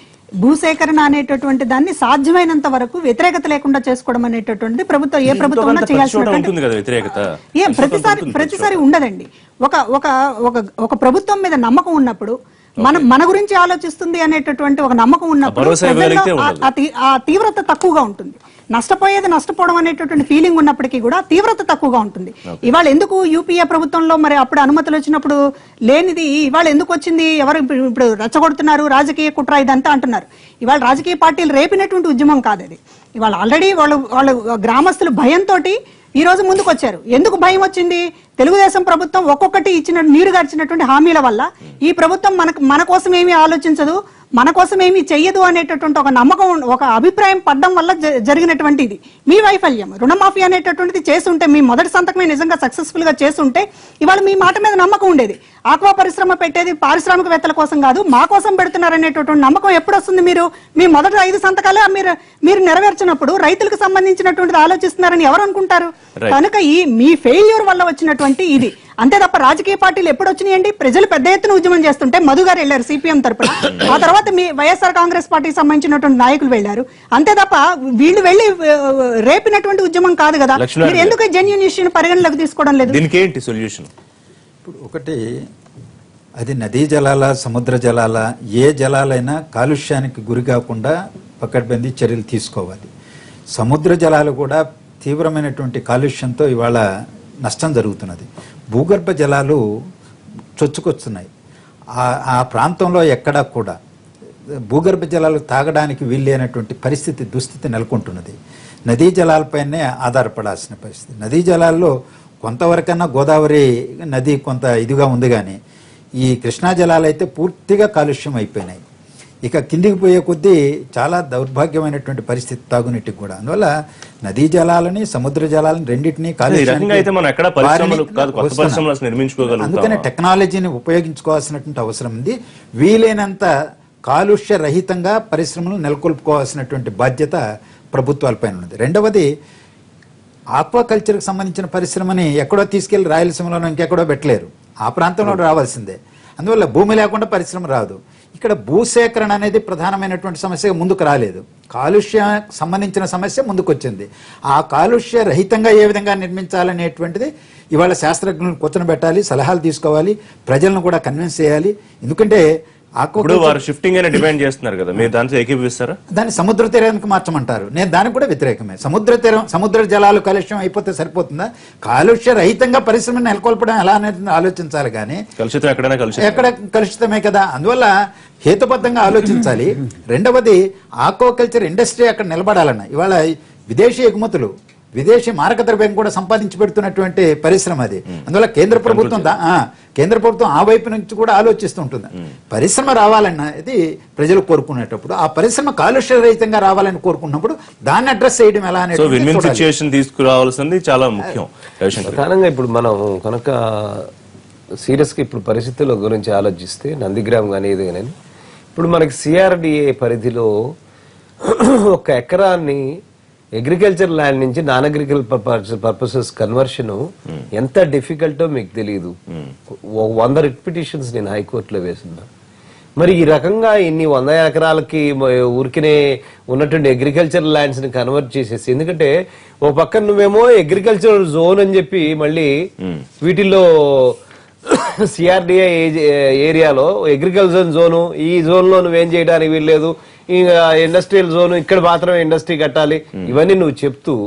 B: భూసేకరణ అనేటటువంటి దాన్ని సాధ్యమైనంత వరకు వ్యతిరేకత లేకుండా చేసుకోవడం అనేటటువంటిది ప్రభుత్వం ఏ ప్రభుత్వం ఉన్నా
A: ప్రతి చోట
B: చేయాల్సినటువంటి
A: ఉంటుంది కదా వ్యతిరేకత
B: ఏం
A: ప్రతి చోట
B: ప్రతిసారి
A: ఉంటుంది,
B: ప్రతిసారి ఉండదండి ఒక ఒక ఒక ఒక ప్రభుత్వం మీద నమ్మకం ఉన్నప్పుడు మన మన గురించి ఆలోచిస్తుంది అనేటటువంటి ఒక నమ్మకం ఉన్నప్పుడు
A: భరోసా
B: ప్రజల్లో
A: ఇవ్వగలిగితే
B: ఆ-
A: ఉండదు.
B: ఆ తీ- ఆ తీవ్రత తక్కువగా ఉంటుంది నష్టపోయేది నష్టపోవడం అనేటటువంటి ఫీలింగ్ ఉన్నప్పటికీ కూడా తీవ్రత తక్కువగా ఉంటుంది ఇవాళ ఎందుకు యూపీఏ ప్రభుత్వంలో మరి అప్పుడు అనుమతులు వచ్చినప్పుడు లేనిది ఇవాళ ఎందుకు వచ్చింది ఎవరు ఇప్పుడు ఇప్పుడు రెచ్చగొడుతున్నారు రాజకీయ కుట్ర ఇదంతా అంటున్నారు ఇవాళ రాజకీయ పార్టీలు రేపినటువంటి ఉద్యమం కాదు అది ఇవాళ ఆల్రెడీ వాళ్ళు వాళ్ళు గ్రామస్తులు భయంతో ఈ రోజు ముందుకు వచ్చారు ఎందుకు భయం వచ్చింది తెలుగుదేశం ప్రభుత్వం ఒక్కొక్కటి ఇచ్చిన నీరు గార్చినటువంటి హామీల వల్ల ఈ ప్రభుత్వం మనకు మన కోసం ఏమీ ఆలోచించదు మన కోసం ఏమీ చెయ్యదు అనేటటువంటి ఒక నమ్మకం ఒక అభిప్రాయం పడడం వల్ల జ- జరిగినటువంటి ఇది మీ వైఫల్యం రుణమాఫీ అనేటటువంటిది చేస్తుంటే మీ మొదటి సంతకమే నిజంగా సక్సెస్ఫుల్ గా చేస్తుంటే ఇవాళ మీ మాట మీద నమ్మకం ఉండేది ఆక్వా పరిశ్రమ పెట్టేది పారిశ్రామికవేత్తల కోసం కాదు మా కోసం పెడుతున్నారు అనేటటువంటి నమ్మకం ఎప్పుడు వస్తుంది మీరు మీ మొదటి ఐదు సంతకాలే మీరు మీరు నెరవేర్చినప్పుడు రైతులకు సంబంధించినటువంటిది ఆలోచిస్తున్నారని ఎవరు అనుకుంటారు
A: Right.
B: కనుక ఈ మీ ఫెయిల్యూర్ వల్ల వచ్చినటువంటి ఇది అంతే తప్ప రాజకీయ పార్టీలు ఎప్పుడు వచ్చినాయండి ప్రజలు పెద్ద ఎత్తున ఉద్యమం చేస్తుంటే మధు గారు వెళ్ళారు సిపిఎం తరపున ఆ తర్వాత మీ వైఎస్ఆర్ కాంగ్రెస్ పార్టీకి సంబంధించినటువంటి నాయకులు వెళ్ళారు అంతే తప్ప వీళ్ళు వెళ్ళి ఆ, రేపినటువంటి ఉద్యమం కాదు కదా
A: లక్ష్మీనారాయణ
B: మీరు ఎందుకు జెన్యున్ ఇష్యూని పరిగణలోకి తీసుకోవడం లేదు
A: దీనికి ఏంటి సొల్యూషన్
C: ఇప్పుడు ఒకటి అది నదీ జలాల సముద్ర జలాల ఏ జలాలైనా కాలుష్యానికి గురి కాకుండా పకడ్బందీ చర్యలు తీసుకోవాలి సముద్ర జలాలు కూడా తీవ్రమైనటువంటి కాలుష్యంతో ఇవాళ నష్టం జరుగుతున్నది భూగర్భ జలాలు చొచ్చుకొస్తున్నాయి ఆ- ఆ ప్రాంతంలో ఎక్కడా కూడా భూగర్భ జలాలు తాగడానికి వీల్లేనటువంటి పరిస్థితి దుస్థితి నెలకొంటున్నది నదీ జలాలపైనే ఆధారపడాల్సిన పరిస్థితి నదీ జలాల్లో కొంతవరకన్నా గోదావరి నది కొంత ఇదిగా ఉంది కానీ ఈ కృష్ణా జలాలు అయితే పూర్తిగా కాలుష్యం అయిపోయినాయి ఇక కిందికి పోయే కొద్దీ చాలా దౌర్భాగ్యమైనటువంటి పరిస్థితి తాగునీటికి కూడా అందువల్ల నదీ జలాలని సముద్ర జలాలని రెండింటినీ
A: ఈ రకంగా అయితే మనం ఎక్కడ పరిశ్రమలు కాదు, కొత్త
C: వస్తున్నాం.
A: పరిశ్రమలు అసలు నిర్మించుకోగలుగుతామా?
C: అందుకనే టెక్నాలజీని ఉపయోగించుకోవాల్సినటువంటి అవసరం ఉంది వీలైనంత కాలుష్య రహితంగా పరిశ్రమలు నెలకొల్పుకోవాల్సినటువంటి బాధ్యత ప్రభుత్వాలపైన ఉన్నది రెండవది ఆక్వాకల్చర్కి సంబంధించిన పరిశ్రమని ఎక్కడో తీసుకెళ్లి రాయలసీమలోనో ఇంకెక్కడో పెట్టలేరు ఆ ప్రాంతంలో రావాల్సిందే అందువల్ల భూమి లేకుండా పరిశ్రమ రాదు ఇక్కడ భూసేకరణ అనేది ప్రధానమైనటువంటి సమస్యగా ముందుకు రాలేదు కాలుష్య సంబంధించిన సమస్య ముందుకు వచ్చింది ఆ కాలుష్య రహితంగా ఏ విధంగా నిర్మించాలనేటువంటిది ఇవాళ శాస్త్రజ్ఞులను కూర్చొని సలహాలు తీసుకోవాలి ప్రజలను కూడా కన్విన్స్ చేయాలి ఎందుకంటే
A: ఇప్పుడు
C: aquaculture-
A: వారు షిఫ్టింగ్ అనే డిమాండ్ చేస్తున్నారు కదా మీరు దాంతో ఏకీభవిస్తారా
C: దాన్ని సముద్ర తీరానికి మార్చమంటారు నేను దానికి కూడా వ్యతిరేకమే సముద్ర తీరం సముద్ర జలాలు కాలుష్యం అయిపోతే సరిపోతుందా కాలుష్య రహితంగా పరిశ్రమను నెలకొల్పడం ఎలా అనేది ఆలోచించాలి కానీ
A: కలుషితం ఎక్కడైనా కలుషితం
C: ఎక్కడ కలుషితమే కదా అందువల్ల హేతుబద్ధంగా ఆలోచించాలి రెండవది ఆక్వాకల్చర్ ఇండస్ట్రీ అక్కడ నిలబడాలన్న ఇవాళ విదేశీ ఎగుమతులు విదేశీ మారక ద్రవ్యం కూడా సంపాదించి పెడుతున్నటువంటి పరిశ్రమ అది అందువల్ల కేంద్ర ప్రభుత్వం దా- ఆ, కేంద్ర ప్రభుత్వం ఆ వైపు నుంచి కూడా ఆలోచిస్తుంటుంది పరిశ్రమ రావాలన్నది ప్రజలు కోరుకునేటప్పుడు ఆ పరిశ్రమ కాలుష్య రహితంగా రావాలని కోరుకున్నప్పుడు దాన్ని అడ్రస్ చేయడం ఎలా
A: సో విన్ విన్
C: అనేది
A: సిచ్యుయేషన్ తీసుకురావాల్సింది చాలా ముఖ్యం రవిశంకర్
F: ప్రధానంగా ఇప్పుడు మనం కనుక సీరియస్గా ఇప్పుడు పరిస్థితుల గురించి ఆలోచిస్తే నందిగ్రామ్ కానీ ఇది కానీ ఇప్పుడు మనకి సిఆర్డిఏ పరిధిలో ఒక ఎకరాన్ని అగ్రికల్చర్ ల్యాండ్ నుంచి నాన్ అగ్రికల్చర్ పర్పసెస్ కన్వర్షన్ ఎంత డిఫికల్టో మీకు తెలియదు ఓ వంద రిపిటిషన్స్ నేను హైకోర్టులో వేసున్నా మరి ఈ రకంగా ఇన్ని వంద ఎకరాలకి మ- ఊరికినే ఉన్నటువంటి అగ్రికల్చర్ ల్యాండ్స్ ని కన్వర్ట్ చేసేసి ఎందుకంటే ఓ పక్కన నువ్వేమో అగ్రికల్చర్ జోన్ అని చెప్పి మళ్ళీ వీటిల్లో సిఆర్డిఏ ఏరియాలో అగ్రికల్చర్ జోను ఈ జోన్ లో నువ్వేం చేయడానికి వీల్లేదు ఇంకా ఇండస్ట్రియల్ జోన్ ఇక్కడ మాత్రమే ఇండస్ట్రీ కట్టాలి ఇవన్నీ నువ్వు చెప్తూ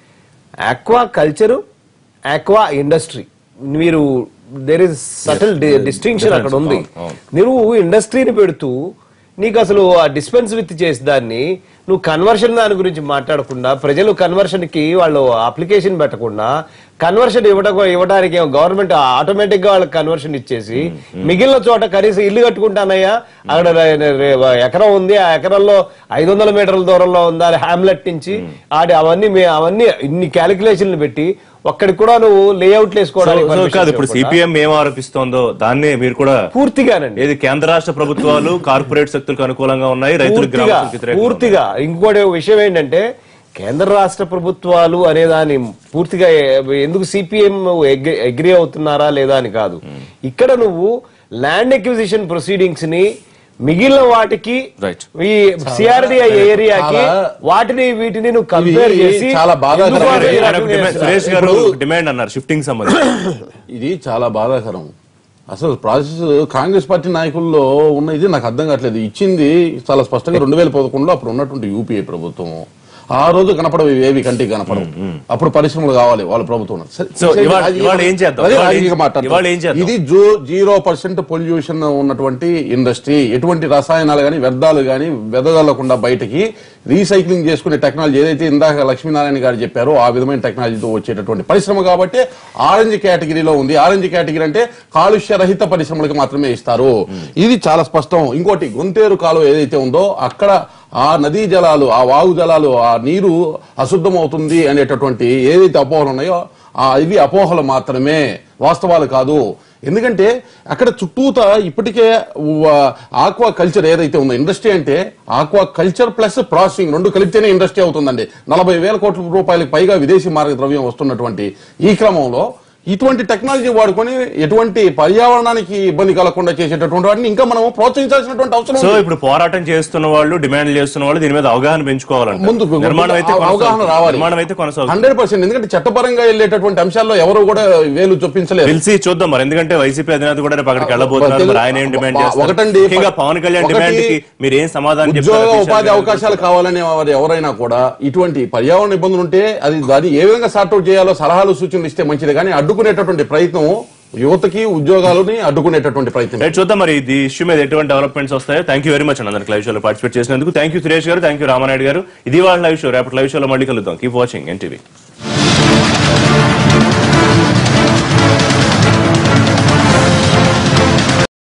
F: ఆక్వా కల్చరు ఆక్వా ఇండస్ట్రీ మీరు దేర్ ఇస్ సటిల్ డిస్టింక్షన్ అక్కడ ఉంది నువ్వు ఇండస్ట్రీని పెడుతూ నీకు అసలు ఆ డిస్పెన్స్ విత్ చేసి దాన్ని నువ్వు కన్వర్షన్ దాని గురించి మాట్లాడకుండా ప్రజలు కన్వర్షన్ కి వాళ్ళు అప్లికేషన్ పెట్టకుండా కన్వర్షన్ ఇవ్వడం ఇవ్వడానికి గవర్నమెంట్ ఆటోమేటిక్ గా వాళ్ళకి కన్వర్షన్ ఇచ్చేసి మిగిలిన చోట కనీసం ఇల్లు కట్టుకుంటానయ్యా అక్కడ రే- రే- ఎకరం ఉంది ఆ ఎకరంలో ఐదు వందల మీటర్ల దూరంలో ఉందా హ్యామ్లెట్ నుంచి ఆడి అవన్నీ మీ- అవన్నీ ఇన్ని క్యాలిక్యులేషన్లు పెట్టి ఒక్కడికి కూడా నువ్వు లేఅవుట్లు వేసుకోవడానికి
A: సో- సో
F: permission
A: కాదు ఇప్పుడు
F: ఇవ్వకుండా
A: సిపిఎం ఏం ఆరోపిస్తోందో దాన్నే మీరు కూడా
F: పూర్తిగానండి
A: ఏది కేంద్ర రాష్ట్ర ప్రభుత్వాలు కార్పొరేట్ శక్తులకు అనుకూలంగా ఉన్నాయి రైతులు
F: పూర్తిగా
A: గ్రామాలకు వ్యతిరేకంగా ఉన్నాయి.
F: పూర్తిగా ఇంకోటి విషయం ఏంటంటే కేంద్ర రాష్ట్ర ప్రభుత్వాలు అనే దాని పూర్తిగా ఎ- ఎందుకు సిపిఎం అగ్రి అవుతున్నారా లేదా అని కాదు ఇక్కడ నువ్వు ల్యాండ్ ఎక్విజిషన్ ప్రొసీడింగ్స్ ని మిగిలిన వాటికి
A: Right.
F: ఈ సిఆర్డిఐ ఏరియాకి
D: చాలా-
F: వాటిని వీటిని నువ్వు కంపేర్
D: ఇది
F: చేసి
D: చాలా బాధాకరం.
F: ఎందుకు వాళ్ళు ఈ
A: ఆయన
F: రకంగా
A: ఒక డిమాండ్-
F: చేస్తున్నారు?
A: సురేష్ గారు డిమాండ్ అన్నారు షిఫ్టింగ్ సంబంధించి
D: ఇది చాలా బాధాకరం అసలు ప్రాసెస్ కాంగ్రెస్ పార్టీ నాయకుల్లో ఉన్న ఇది నాకు అర్థం కావట్లేదు ఇచ్చింది చాలా స్పష్టంగా రెండు వేల పదకొండులో అప్పుడు ఉన్నటువంటి యూపీఏ ప్రభుత్వం ఆ రోజు కనపడవు ఇవి ఏవి కంటికి కనపడవు అప్పుడు పరిశ్రమలు కావాలి వాళ్ళ ప్రభుత్వం సరే,
A: సో ఇవాళ-
D: అది-
A: ఇవాళ ఏం చేద్దాం?
D: అదే
A: ఇవాళ ఏం-
D: రాజకీయ మాట్లాడతాం.
A: ఇవాళ ఏం చేద్దాం?
D: ఇది జో జీరో పర్సెంట్ పొల్యూషన్ ఉన్నటువంటి ఇండస్ట్రీ ఎటువంటి రసాయనాలు కానీ వ్యర్థాలు కానీ వెదజల్లకుండా బయటకి రీసైక్లింగ్ చేసుకునే టెక్నాలజీ ఏదైతే ఇందాక లక్ష్మీనారాయణ గారు చెప్పారో ఆ విధమైన టెక్నాలజీతో వచ్చేటటువంటి పరిశ్రమ కాబట్టి ఆరెంజ్ కేటగిరీలో ఉంది ఆరెంజ్ కేటగిరీ అంటే కాలుష్య రహిత పరిశ్రమలకు మాత్రమే ఇస్తారు ఇది చాలా స్పష్టం ఇంకోటి గొంతేరు కాలువ ఏదైతే ఉందో అక్కడ ఆ నదీ జలాలు ఆ వాగు జలాలు ఆ నీరు అశుద్ధం అవుతుంది అనేటటువంటి ఏదైతే అపోహలు ఉన్నాయో ఆ ఇవి అపోహలు మాత్రమే వాస్తవాలు కాదు ఎందుకంటే అక్కడ చుట్టూత ఇప్పటికే ఆక్వా కల్చర్ ఏదైతే ఉందో ఇండస్ట్రీ అంటే ఆక్వా కల్చర్ ప్లస్ ప్రాసెసింగ్ రెండు కలిపితేనే ఇండస్ట్రీ అవుతుందండి నలభై వేల కోట్ల రూపాయలకు పైగా విదేశీ మార్గ ద్రవ్యం వస్తున్నటువంటి ఈ క్రమంలో ఇటువంటి టెక్నాలజీ వాడుకొని ఎటువంటి పర్యావరణానికి ఇబ్బంది కలగకుండా చేసేటటువంటి వాటిని ఇంకా మనం ప్రోత్సహించాల్సినటువంటి అవసరం
A: సో
D: ఉంది.
A: ఇప్పుడు పోరాటం చేస్తున్న వాళ్ళు డిమాండ్ చేస్తున్న వాళ్ళు దీని మీద అవగాహన పెంచుకోవాలంట
D: ముందు
A: నిర్మాణం అయితే
D: అవగాహన
A: కొనసాగుతుంది.
D: రావాలి
A: నిర్మాణం అయితే కొనసాగుతుంది
D: హండ్రెడ్ పర్సెంట్ ఎందుకంటే చట్టపరంగా వెళ్ళేటటువంటి అంశాల్లో ఎవరు కూడా వేలు చొప్పించలేరు
A: పిలిచి చూద్దాం మరి ఎందుకంటే వైసీపీ అధినేత కూడా రేపు అక్కడికి వెళ్ళబోతున్నారు మరి ఆయన ఏం డిమాండ్ చేస్తారు
D: ఒకటండి,
A: ముఖ్యంగా పవన్ కళ్యాణ్
D: ఒకటి
A: డిమాండ్ కి మీరు ఏం సమాధానం
D: ఉద్యోగ
A: చెప్తారు
D: ఉపాధి అవకాశాలు కావాలనే వారు ఎవరైనా కూడా ఇటువంటి పర్యావరణ ఇబ్బందులు ఉంటే అది అది ఏ విధంగా సార్ట్అవుట్ చేయాలో సలహాలు సూచనలు ఇస్తే మంచిది కానీ అడ్డుకునేటటువంటి ప్రయత్నం యువతకి ఉద్యోగాలని అడ్డుకునేటటువంటి ప్రయత్నం
A: రైట్ చూద్దాం మరి ఈ ఇష్యూ మీద ఎటువంటి డెవలప్మెంట్స్ వస్తాయో థ్యాంక్ యూ వెరీ మచ్ అండి అందరికి లైవ్ షోలో పార్టిసిపేట్ చేసినందుకు థ్యాంక్ యూ సురేష్ గారు థ్యాంక్ యూ రామానాయుడు గారు ఇది వాళ్ళ లైవ్ షో రేపటి లైవ్ షోలో మళ్ళీ కలుద్దాం కీప్ వాచింగ్ ఎన్టీవీ